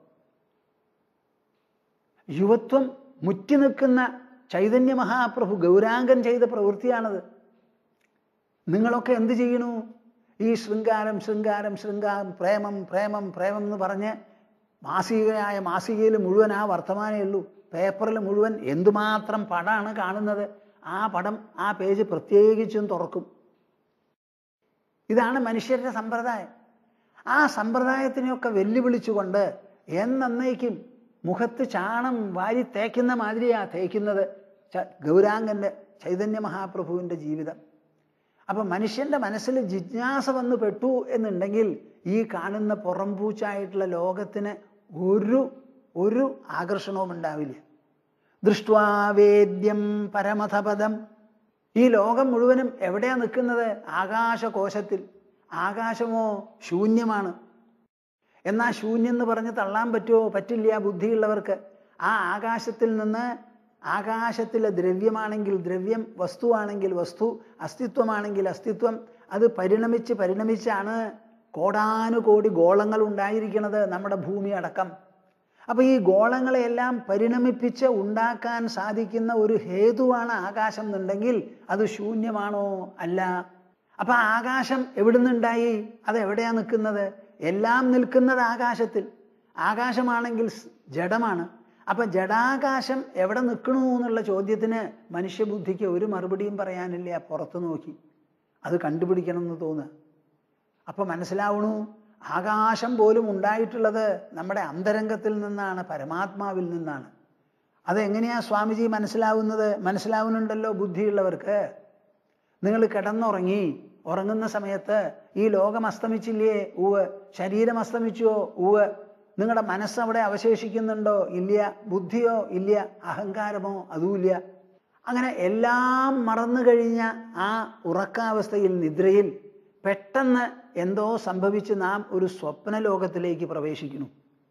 യുവത്വം മുറ്റി നിൽക്കുന്ന ചൈതന്യ മഹാപ്രഭു ഗൗരാംഗൻ ചെയ്ത പ്രവൃത്തിയാണത് നിങ്ങളൊക്കെ എന്ത് ചെയ്യണു ഈ ശൃംഗാരം ശൃംഗാരം ശൃംഗാരം പ്രേമം പ്രേമം പ്രേമം എന്ന് പറഞ്ഞ് മാസികയായ മാസികയിൽ മുഴുവൻ ആ വർത്തമാനമേ ഉള്ളൂ പേപ്പറിൽ മുഴുവൻ എന്തുമാത്രം പടമാണ് കാണുന്നത് ആ പടം ആ പേജ് പ്രത്യേകിച്ചും തുറക്കും ഇതാണ് മനുഷ്യരുടെ സമ്പ്രദായം ആ സമ്പ്രദായത്തിനെയൊക്കെ വെല്ലുവിളിച്ചുകൊണ്ട് എന്നേക്കും മുഖത്ത് ചാണം വാരി തേക്കുന്ന മാതിരിയാ തേക്കുന്നത് ച- ഗൗരാംഗന്റെ ചൈതന്യ മഹാപ്രഭുവിൻ്റെ ജീവിതം അപ്പൊ മനുഷ്യന്റെ മനസ്സിൽ ജിജ്ഞാസ വന്ന് പെട്ടു എന്നുണ്ടെങ്കിൽ ഈ കാണുന്ന പുറംപൂച്ചായിട്ടുള്ള ലോകത്തിന് ഒരു ഒരു ആകർഷണവും ഉണ്ടാവില്ല ദൃഷ്ട്വാവേദ്യം പരമഥപദം ഈ ലോകം മുഴുവനും എവിടെയാ നിൽക്കുന്നത് ആകാശകോശത്തിൽ ആകാശമോ ശൂന്യമാണ് എന്നാൽ ശൂന്യം എന്ന് പറഞ്ഞ് തള്ളാൻ പറ്റുമോ പറ്റില്ല ബുദ്ധിയുള്ളവർക്ക് ആ ആകാശത്തിൽ നിന്ന് ആകാശത്തിലെ ദ്രവ്യമാണെങ്കിൽ ദ്രവ്യം വസ്തുവാണെങ്കിൽ വസ്തു അസ്തിത്വമാണെങ്കിൽ അസ്തിത്വം അത് പരിണമിച്ച് പരിണമിച്ചാണ് കോടാനുകോടി ഗോളങ്ങൾ ഉണ്ടായിരിക്കുന്നത് നമ്മുടെ ഭൂമി അടക്കം അപ്പൊ ഈ ഗോളങ്ങളെയെല്ലാം പരിണമിപ്പിച്ച് ഉണ്ടാക്കാൻ സാധിക്കുന്ന ഒരു ഹേതുവാണ് ആകാശം എന്നുണ്ടെങ്കിൽ അത് ശൂന്യമാണോ അല്ല അപ്പൊ ആകാശം എവിടുന്നുണ്ടായി അത് എവിടെയാ നിൽക്കുന്നത് എല്ലാം നിൽക്കുന്നത് ആകാശത്തിൽ ആകാശമാണെങ്കിൽ സ് ജഡമാണ് അപ്പൊ ജഡാകാശം എവിടെ നിൽക്കണു എന്നുള്ള ചോദ്യത്തിന് മനുഷ്യബുദ്ധിക്ക് ഒരു മറുപടിയും പറയാനില്ല പുറത്തു നോക്കി അത് കണ്ടുപിടിക്കണം എന്ന് തോന്നുക അപ്പൊ മനസ്സിലാവണു ആകാശം പോലും ഉണ്ടായിട്ടുള്ളത് നമ്മുടെ അന്തരംഗത്തിൽ നിന്നാണ് പരമാത്മാവിൽ നിന്നാണ് അതെങ്ങനെയാ സ്വാമിജി മനസ്സിലാവുന്നത് മനസ്സിലാവുന്നുണ്ടല്ലോ ബുദ്ധിയുള്ളവർക്ക് നിങ്ങൾ കിടന്നുറങ്ങി ഉറങ്ങുന്ന സമയത്ത് ഈ ലോകം അസ്തമിച്ചില്ലേ ഉവ് ശരീരം അസ്തമിച്ചോ ഉവ് നിങ്ങളുടെ മനസ്സ് അവിടെ അവശേഷിക്കുന്നുണ്ടോ ഇല്ല ബുദ്ധിയോ ഇല്ല അഹങ്കാരമോ അതുമില്ല അങ്ങനെ എല്ലാം മറന്നു കഴിഞ്ഞ ആ ഉറക്കാവസ്ഥയിൽ നിദ്രയിൽ പെട്ടെന്ന് എന്തോ സംഭവിച്ച് നാം ഒരു സ്വപ്ന ലോകത്തിലേക്ക് പ്രവേശിക്കുന്നു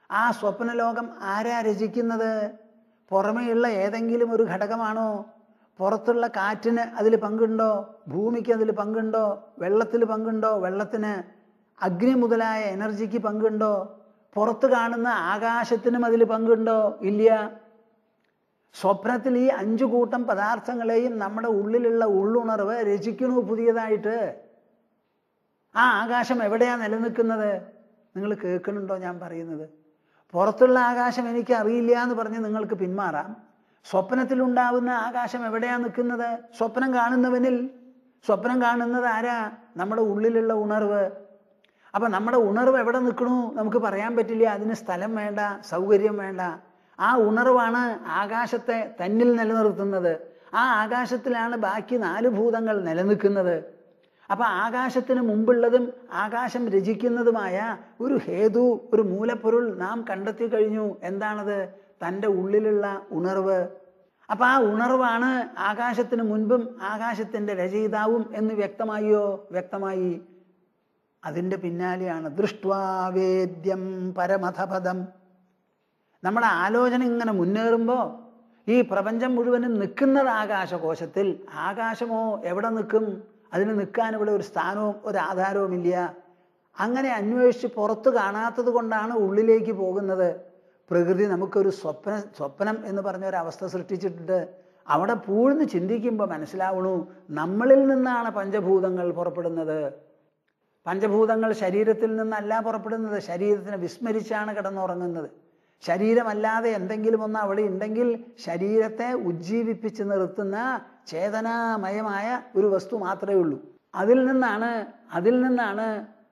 ആ സ്വപ്നലോകം ആരാ രചിക്കുന്നത് പുറമേയുള്ള ഏതെങ്കിലും ഒരു ഘടകമാണോ പുറത്തുള്ള കാറ്റിന് അതിൽ പങ്കുണ്ടോ ഭൂമിക്ക് അതിൽ പങ്കുണ്ടോ വെള്ളത്തിൽ പങ്കുണ്ടോ വെള്ളത്തിന് അഗ്നി മുതലായ എനർജിക്ക് പങ്കുണ്ടോ പുറത്ത് കാണുന്ന ആകാശത്തിനും അതിൽ പങ്കുണ്ടോ ഇല്ല സ്വപ്നത്തിൽ ഈ അഞ്ചു കൂട്ടം പദാർത്ഥങ്ങളെയും നമ്മുടെ ഉള്ളിലുള്ള ഉള്ളുണർവ് രചിക്കണു പുതിയതായിട്ട് ആ ആകാശം എവിടെയാ നിലനിൽക്കുന്നത് നിങ്ങൾ കേൾക്കുന്നുണ്ടോ ഞാൻ പറയുന്നത് പുറത്തുള്ള ആകാശം എനിക്ക് അറിയില്ല എന്ന് പറഞ്ഞ് നിങ്ങൾക്ക് പിന്മാറാം സ്വപ്നത്തിലുണ്ടാവുന്ന ആകാശം എവിടെയാ നിൽക്കുന്നത് സ്വപ്നം കാണുന്നവനിൽ സ്വപ്നം കാണുന്നത് ആരാ നമ്മുടെ ഉള്ളിലുള്ള ഉണർവ് അപ്പൊ നമ്മുടെ ഉണർവ് എവിടെ നിൽക്കണു നമുക്ക് പറയാൻ പറ്റില്ല അതിന് സ്ഥലം വേണ്ട സൗകര്യം വേണ്ട ആ ഉണർവാണ് ആകാശത്തെ തന്നിൽ നിലനിർത്തുന്നത് ആ ആകാശത്തിലാണ് ബാക്കി നാല് ഭൂതങ്ങൾ നിലനിൽക്കുന്നത് അപ്പൊ ആകാശത്തിന് മുമ്പുള്ളതും ആകാശം രചിക്കുന്നതുമായ ഒരു ഹേതു ഒരു മൂലപ്പൊരുൾ നാം കണ്ടെത്തി കഴിഞ്ഞു എന്താണത് തൻ്റെ ഉള്ളിലുള്ള ഉണർവ് അപ്പൊ ആ ഉണർവാണ് ആകാശത്തിന് മുൻപും ആകാശത്തിന്റെ രചയിതാവും എന്ന് വ്യക്തമായോ വ്യക്തമായി അതിൻ്റെ പിന്നാലെയാണ് ദൃഷ്ട്വാവേദ്യം പരമഥപദം നമ്മുടെ ആലോചന ഇങ്ങനെ മുന്നേറുമ്പോൾ ഈ പ്രപഞ്ചം മുഴുവനും നിൽക്കുന്നത് ആകാശകോശത്തിൽ ആകാശമോ എവിടെ നിൽക്കും അതിന് നിൽക്കാൻ ഇവിടെ ഒരു സ്ഥാനവും ഒരു ആധാരവും ഇല്ല അങ്ങനെ അന്വേഷിച്ച് പുറത്ത് കാണാത്തത് കൊണ്ടാണ് ഉള്ളിലേക്ക് പോകുന്നത് പ്രകൃതി നമുക്കൊരു സ്വപ്ന സ്വപ്നം എന്ന് പറഞ്ഞ ഒരു അവസ്ഥ സൃഷ്ടിച്ചിട്ടുണ്ട് അവിടെ പൂഴ്ന്ന് ചിന്തിക്കുമ്പോൾ മനസ്സിലാവണു നമ്മളിൽ നിന്നാണ് പഞ്ചഭൂതങ്ങൾ പുറപ്പെടുന്നത് പഞ്ചഭൂതങ്ങൾ ശരീരത്തിൽ നിന്നല്ല പുറപ്പെടുന്നത് ശരീരത്തിനെ വിസ്മരിച്ചാണ് കിടന്നുറങ്ങുന്നത് ശരീരമല്ലാതെ എന്തെങ്കിലും ഒന്ന് അവിടെ ഉണ്ടെങ്കിൽ ശരീരത്തെ ഉജ്ജീവിപ്പിച്ച് നിർത്തുന്ന ചേതനാമയമായ ഒരു വസ്തു മാത്രമേ ഉള്ളൂ അതിൽ നിന്നാണ് അതിൽ നിന്നാണ്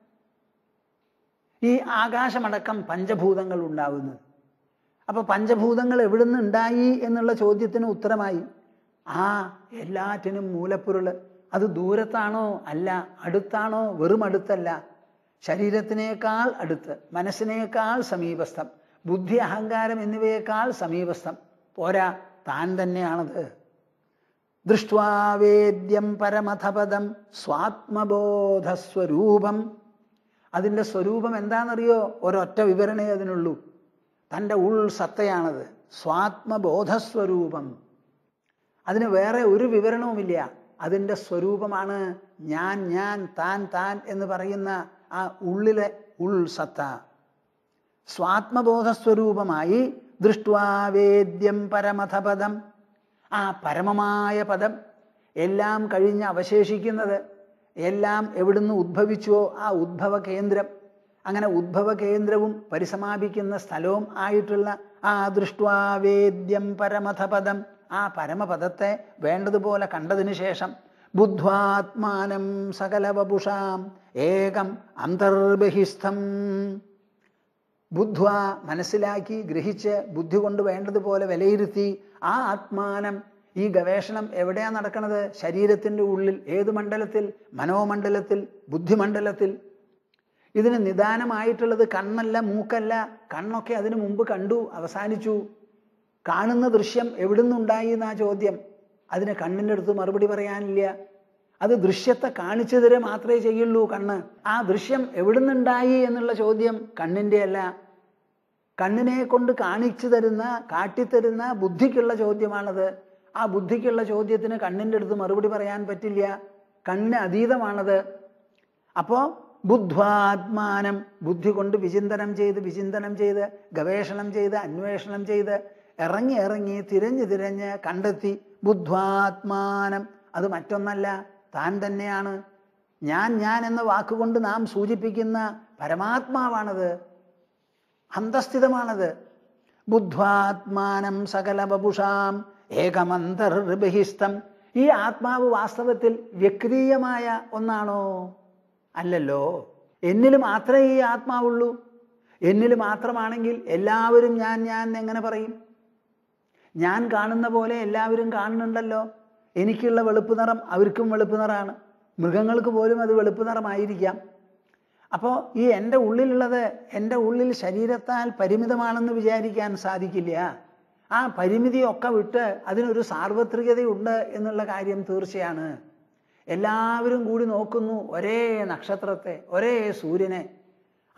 ഈ ആകാശമടക്കം പഞ്ചഭൂതങ്ങൾ ഉണ്ടാവുന്നത് അപ്പൊ പഞ്ചഭൂതങ്ങൾ എവിടുന്ന് ഉണ്ടായി എന്നുള്ള ചോദ്യത്തിന് ഉത്തരമായി ആ എല്ലാറ്റിനും മൂലപ്പൊരുള് അത് ദൂരത്താണോ അല്ല അടുത്താണോ വെറും അടുത്തല്ല ശരീരത്തിനേക്കാൾ അടുത്ത് മനസ്സിനേക്കാൾ സമീപസ്ഥം ബുദ്ധി അഹങ്കാരം എന്നിവയേക്കാൾ സമീപസ്ഥം പോരാ താൻ തന്നെയാണത് ദൃഷ്ട്വാവേദ്യം പരമഥപദം സ്വാത്മബോധസ്വരൂപം അതിൻ്റെ സ്വരൂപം എന്താണെന്നറിയോ ഒരൊറ്റ വിവരണേ അതിനുള്ളൂ തൻ്റെ ഉൾ സത്തയാണത് സ്വാത്മബോധസ്വരൂപം അതിന് വേറെ ഒരു വിവരണവുമില്ല അതിൻ്റെ സ്വരൂപമാണ് ഞാൻ ഞാൻ താൻ താൻ എന്ന് പറയുന്ന ആ ഉള്ളിലെ ഉൾ സത്ത സ്വാത്മബോധസ്വരൂപമായി ദൃഷ്ട്വാവേദ്യം പരമഥപദം ആ പരമമായ പദം എല്ലാം കഴിഞ്ഞ് അവശേഷിക്കുന്നത് എല്ലാം എവിടുന്ന് ഉദ്ഭവിച്ചുവോ ആ ഉദ്ഭവ കേന്ദ്രം അങ്ങനെ ഉദ്ഭവ കേന്ദ്രവും പരിസമാപിക്കുന്ന സ്ഥലവും ആയിട്ടുള്ള ആ ദൃഷ്ട്വാവേദ്യം പരമഥപദം ആ പരമപദത്തെ വേണ്ടതുപോലെ കണ്ടതിനു ശേഷം ബുദ്ധ്വാത്മാനം സകലവപുഷാം ഏകം അന്തർബഹിസ്ഥം ബുദ്ധ്വ മനസ്സിലാക്കി ഗ്രഹിച്ച് ബുദ്ധി കൊണ്ട് വേണ്ടതുപോലെ വിലയിരുത്തി ആ ആത്മാനം ഈ ഗവേഷണം എവിടെയാ നടക്കുന്നത് ശരീരത്തിൻ്റെ ഉള്ളിൽ ഏത് മണ്ഡലത്തിൽ മനോമണ്ഡലത്തിൽ ബുദ്ധിമണ്ഡലത്തിൽ ഇതിന് നിദാനമായിട്ടുള്ളത് കണ്ണല്ല മൂക്കല്ല കണ്ണൊക്കെ അതിനു മുമ്പ് കണ്ടു അവസാനിച്ചു കാണുന്ന ദൃശ്യം എവിടുന്നുണ്ടായി എന്നാ ചോദ്യം അതിന് കണ്ണിൻ്റെ അടുത്ത് മറുപടി പറയാനില്ല അത് ദൃശ്യത്തെ കാണിച്ചു തരെ മാത്രമേ ചെയ്യുള്ളൂ കണ്ണ് ആ ദൃശ്യം എവിടുന്നുണ്ടായി എന്നുള്ള ചോദ്യം കണ്ണിൻ്റെ അല്ല കണ്ണിനെ കൊണ്ട് കാണിച്ചു തരുന്ന കാട്ടിത്തരുന്ന ബുദ്ധിക്കുള്ള ചോദ്യമാണത് ആ ബുദ്ധിക്കുള്ള ചോദ്യത്തിന് കണ്ണിൻ്റെ അടുത്ത് മറുപടി പറയാൻ പറ്റില്ല കണ്ണിന് അതീതമാണത് അപ്പോൾ ബുദ്ധ്വാത്മാനം ബുദ്ധി കൊണ്ട് വിചിന്തനം ചെയ്ത് വിചിന്തനം ചെയ്ത് ഗവേഷണം ചെയ്ത് അന്വേഷണം ചെയ്ത് ഇറങ്ങി ഇറങ്ങി തിരഞ്ഞ് തിരഞ്ഞ് കണ്ടെത്തി ബുദ്ധ്വാത്മാനം അത് മറ്റൊന്നല്ല താൻ തന്നെയാണ് ഞാൻ ഞാൻ എന്ന വാക്കുകൊണ്ട് നാം സൂചിപ്പിക്കുന്ന പരമാത്മാവാണത് അന്തസ്ഥിതമാണത് ബുദ്ധ്വാത്മാനം സകല ബപുഷാം ഏകമന്തർബഹിസ്തം ഈ ആത്മാവ് വാസ്തവത്തിൽ വ്യക്തീയമായ ഒന്നാണോ അല്ലല്ലോ എന്നിൽ മാത്രമേ ഈ ആത്മാവുള്ളൂ എന്നിൽ മാത്രമാണെങ്കിൽ എല്ലാവരും ഞാൻ ഞാൻ എങ്ങനെ പറയും ഞാൻ കാണുന്ന പോലെ എല്ലാവരും കാണുന്നുണ്ടല്ലോ എനിക്കുള്ള വെളുപ്പ് നിറം അവർക്കും വെളുപ്പ് നിറമാണ് മൃഗങ്ങൾക്ക് പോലും അത് വെളുപ്പ് നിറമായിരിക്കാം അപ്പോൾ ഈ എൻ്റെ ഉള്ളിലുള്ളത് എൻ്റെ ഉള്ളിൽ ശരീരത്താൽ പരിമിതമാണെന്ന് വിചാരിക്കാൻ സാധിക്കില്ല ആ പരിമിതിയൊക്കെ വിട്ട് അതിനൊരു സാർവത്രികതയുണ്ട് എന്നുള്ള കാര്യം തീർച്ചയാണ് എല്ലാവരും കൂടി നോക്കുന്നു ഒരേ നക്ഷത്രത്തെ ഒരേ സൂര്യനെ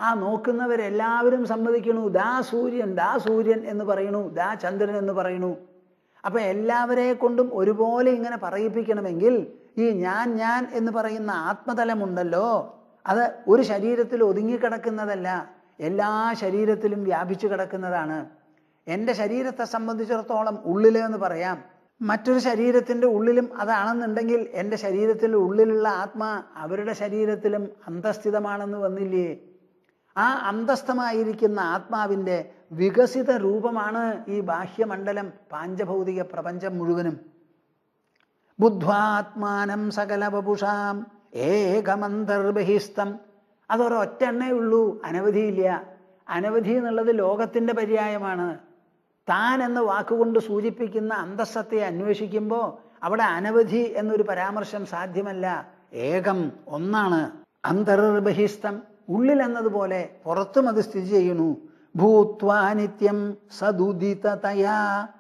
ആ നോക്കുന്നവരെല്ലാവരും സമ്മതിക്കണു ദാ സൂര്യൻ ദാ സൂര്യൻ എന്ന് പറയണു ദാ ചന്ദ്രൻ എന്ന് പറയണു അപ്പൊ എല്ലാവരെ കൊണ്ടും ഒരുപോലെ ഇങ്ങനെ പറയിപ്പിക്കണമെങ്കിൽ ഈ ഞാൻ ഞാൻ എന്ന് പറയുന്ന ആത്മതലമുണ്ടല്ലോ അത് ഒരു ശരീരത്തിൽ ഒതുങ്ങിക്കിടക്കുന്നതല്ല എല്ലാ ശരീരത്തിലും വ്യാപിച്ചു കിടക്കുന്നതാണ് എൻ്റെ ശരീരത്തെ സംബന്ധിച്ചിടത്തോളം ഉള്ളിൽ എന്ന് പറയാം മറ്റൊരു ശരീരത്തിൻ്റെ ഉള്ളിലും അതാണെന്നുണ്ടെങ്കിൽ എൻ്റെ ശരീരത്തിൻ്റെ ഉള്ളിലുള്ള ആത്മാ അവരുടെ ശരീരത്തിലും അന്തസ്ഥിതമാണെന്ന് വന്നില്ലേ ആ അന്തസ്ഥമായിരിക്കുന്ന ആത്മാവിൻ്റെ വികസിത രൂപമാണ് ഈ ബാഹ്യമണ്ഡലം പാഞ്ചഭൗതിക പ്രപഞ്ചം മുഴുവനും ബുദ്ധ്വാത്മാനം സകല വപുഷാം ഏകമന്തർബഹിസ്തം അതൊരൊറ്റ എണ്ണേ ഉള്ളൂ അനവധിയില്ല അനവധി എന്നുള്ളത് ലോകത്തിൻ്റെ പര്യായമാണ് താൻ എന്ന വാക്കുകൊണ്ട് സൂചിപ്പിക്കുന്ന അന്തസ്സത്തെ അന്വേഷിക്കുമ്പോൾ അവിടെ അനവധി എന്നൊരു പരാമർശം സാധ്യമല്ല ഏകം ഒന്നാണ് അന്തർബഹിസ്തം ഉള്ളിൽ എന്നതുപോലെ പുറത്തും അത് സ്ഥിതി ചെയ്യുന്നു ഭൂത്വാനിത്യം സദുദിതതയാ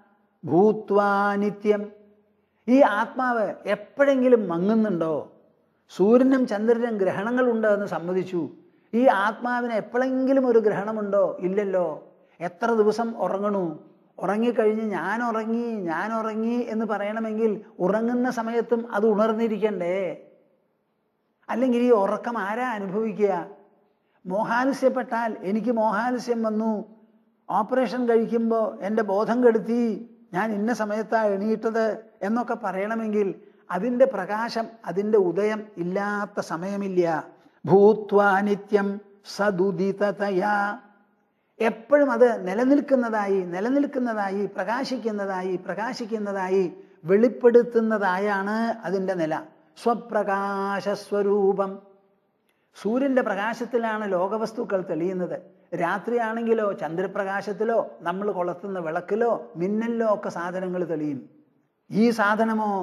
ഭൂത്വാനിത്യം ഈ ആത്മാവ് എപ്പോഴെങ്കിലും മങ്ങുന്നുണ്ടോ സൂര്യനും ചന്ദ്രനും ഗ്രഹണങ്ങളുണ്ട് എന്ന് സമ്മതിച്ചു ഈ ആത്മാവിന് എപ്പോഴെങ്കിലും ഒരു ഗ്രഹണമുണ്ടോ ഇല്ലല്ലോ എത്ര ദിവസം ഉറങ്ങണു ഉറങ്ങിക്കഴിഞ്ഞ് ഞാൻ ഉറങ്ങി ഞാൻ ഉറങ്ങി എന്ന് പറയണമെങ്കിൽ ഉറങ്ങുന്ന സമയത്തും അത് ഉണർന്നിരിക്കണ്ടേ അല്ലെങ്കിൽ ഈ ഉറക്കം ആരാ അനുഭവിക്കുക മോഹാലസ്യപ്പെട്ടാൽ എനിക്ക് മോഹാലസ്യം വന്നു ഓപ്പറേഷൻ കഴിക്കുമ്പോൾ എൻ്റെ ബോധം കെടുത്തി ഞാൻ ഇന്ന സമയത്താണ് എണീറ്റത് എന്നൊക്കെ പറയണമെങ്കിൽ അതിൻ്റെ പ്രകാശം അതിൻ്റെ ഉദയം ഇല്ലാത്ത സമയമില്ല ഭൂത്വാനിത്യം സദുദിതതയാ എപ്പോഴും അത് നിലനിൽക്കുന്നതായി നിലനിൽക്കുന്നതായി പ്രകാശിക്കുന്നതായി പ്രകാശിക്കുന്നതായി വെളിപ്പെടുത്തുന്നതായാണ് അതിൻ്റെ നില സ്വപ്രകാശസ്വരൂപം സൂര്യന്റെ പ്രകാശത്തിലാണ് ലോകവസ്തുക്കൾ തെളിയുന്നത് രാത്രിയാണെങ്കിലോ ചന്ദ്രപ്രകാശത്തിലോ നമ്മൾ കൊളുത്തുന്ന വിളക്കിലോ മിന്നലിലോ ഒക്കെ സാധനങ്ങൾ തെളിയും ഈ സാധനമോ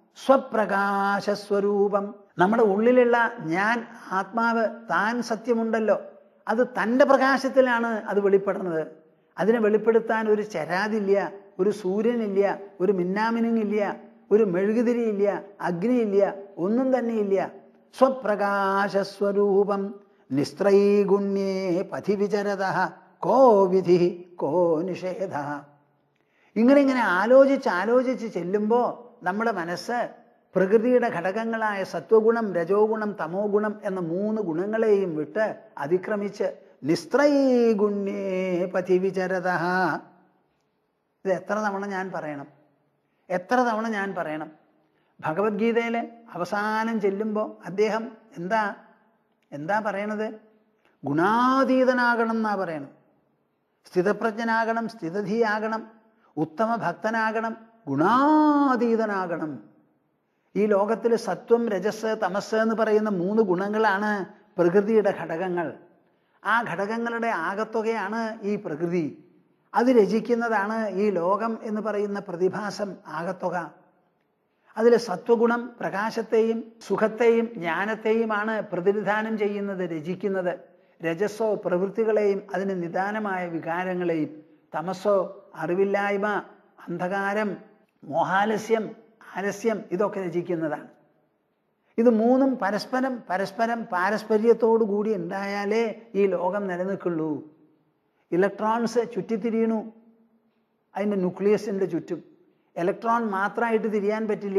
സ്വപ്രകാശസ്വരൂപം നമ്മുടെ ഉള്ളിലുള്ള ഞാൻ ആത്മാവ് താൻ സത്യമുണ്ടല്ലോ അത് തൻ്റെ പ്രകാശത്തിലാണ് അത് വെളിപ്പെടുന്നത് അതിനെ വെളിപ്പെടുത്താൻ ഒരു ചരാതില്ല ഒരു സൂര്യനില്ല ഒരു മിന്നാമിനുങ്ങില്ല ഒരു മെഴുകുതിരിയില്ല അഗ്നിയില്ല ഒന്നും തന്നെയില്ല സ്വപ്രകാശസ്വരൂപം നിസ്ത്രൈഗുണ്യേ പഥിവിചരത കോ വിധി കോ നിഷേധ ഇങ്ങനെ ഇങ്ങനെ ആലോചിച്ച് ആലോചിച്ച് ചെല്ലുമ്പോൾ നമ്മുടെ മനസ്സ് പ്രകൃതിയുടെ ഘടകങ്ങളായ സത്വഗുണം രജോ ഗുണം തമോ ഗുണം എന്ന മൂന്ന് ഗുണങ്ങളെയും വിട്ട് അതിക്രമിച്ച് നിസ്ത്രൈഗുണ്യേ പഥിവിചരത ഇത് എത്ര തവണ ഞാൻ പറയണം എത്ര തവണ ഞാൻ പറയണം ഭഗവത്ഗീതയിൽ അവസാനം ചെല്ലുമ്പോൾ അദ്ദേഹം എന്താ എന്താ പറയണത് ഗുണാതീതനാകണം എന്നാ പറയണം സ്ഥിതപ്രജ്ഞനാകണം സ്ഥിതധിയാകണം ഉത്തമ ഭക്തനാകണം ഗുണാതീതനാകണം ഈ ലോകത്തിൽ സത്വം രജസ് തമസ് എന്ന് പറയുന്ന മൂന്ന് ഗുണങ്ങളാണ് പ്രകൃതിയുടെ ഘടകങ്ങൾ ആ ഘടകങ്ങളുടെ ആകത്തുകയാണ് ഈ പ്രകൃതി അത് രചിക്കുന്നതാണ് ഈ ലോകം എന്ന് പറയുന്ന പ്രതിഭാസം ആകത്തുക അതിൽ സത്വഗുണം പ്രകാശത്തെയും സുഖത്തെയും ജ്ഞാനത്തെയുമാണ് പ്രതിനിധാനം ചെയ്യുന്നത് രചിക്കുന്നത് രജസ്സോ പ്രവൃത്തികളെയും അതിന് നിദാനമായ വികാരങ്ങളെയും തമസ്സോ അറിവില്ലായ്മ അന്ധകാരം മോഹാലസ്യം ആലസ്യം ഇതൊക്കെ രചിക്കുന്നതാണ് ഇത് മൂന്നും പരസ്പരം പരസ്പരം പാരസ്പര്യത്തോടു കൂടി ഉണ്ടായാലേ ഈ ലോകം നിലനിൽക്കുള്ളൂ ഇലക്ട്രോൺസ് ചുറ്റിത്തിരിയണു അതിൻ്റെ ന്യൂക്ലിയസിൻ്റെ ചുറ്റും ഇലക്ട്രോൺ മാത്രമായിട്ട് തിരിയാൻ പറ്റില്ല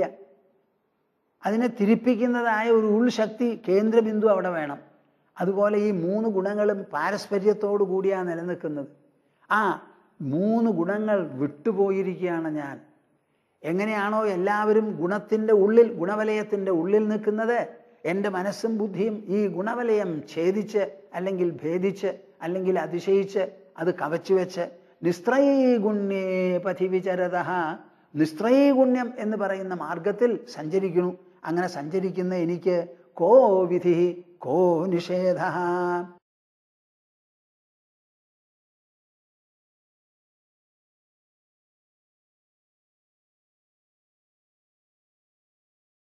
അതിനെ തിരിപ്പിക്കുന്നതായ ഒരു ഉൾശക്തി കേന്ദ്രബിന്ദു അവിടെ വേണം അതുപോലെ ഈ മൂന്ന് ഗുണങ്ങളും പാരസ്പര്യത്തോടു കൂടിയാണ് നിലനിൽക്കുന്നത് ആ മൂന്ന് ഗുണങ്ങൾ വിട്ടുപോയിരിക്കുകയാണ് ഞാൻ എങ്ങനെയാണോ എല്ലാവരും ഗുണത്തിൻ്റെ ഉള്ളിൽ ഗുണവലയത്തിൻ്റെ ഉള്ളിൽ നിൽക്കുന്നത് എൻ്റെ മനസ്സും ബുദ്ധിയും ഈ ഗുണവലയം ഛേദിച്ച് അല്ലെങ്കിൽ ഭേദിച്ച് അല്ലെങ്കിൽ അതിശയിച്ച് അത് കവച്ചു വെച്ച് നിസ്ത്രൈഗുണ്യേ പഥിവിചരത നിസ്ത്രൈഗുണ്യം എന്ന് പറയുന്ന മാർഗത്തിൽ സഞ്ചരിക്കുന്നു അങ്ങനെ സഞ്ചരിക്കുന്ന എനിക്ക് കോ വിധി കോ നിഷേധ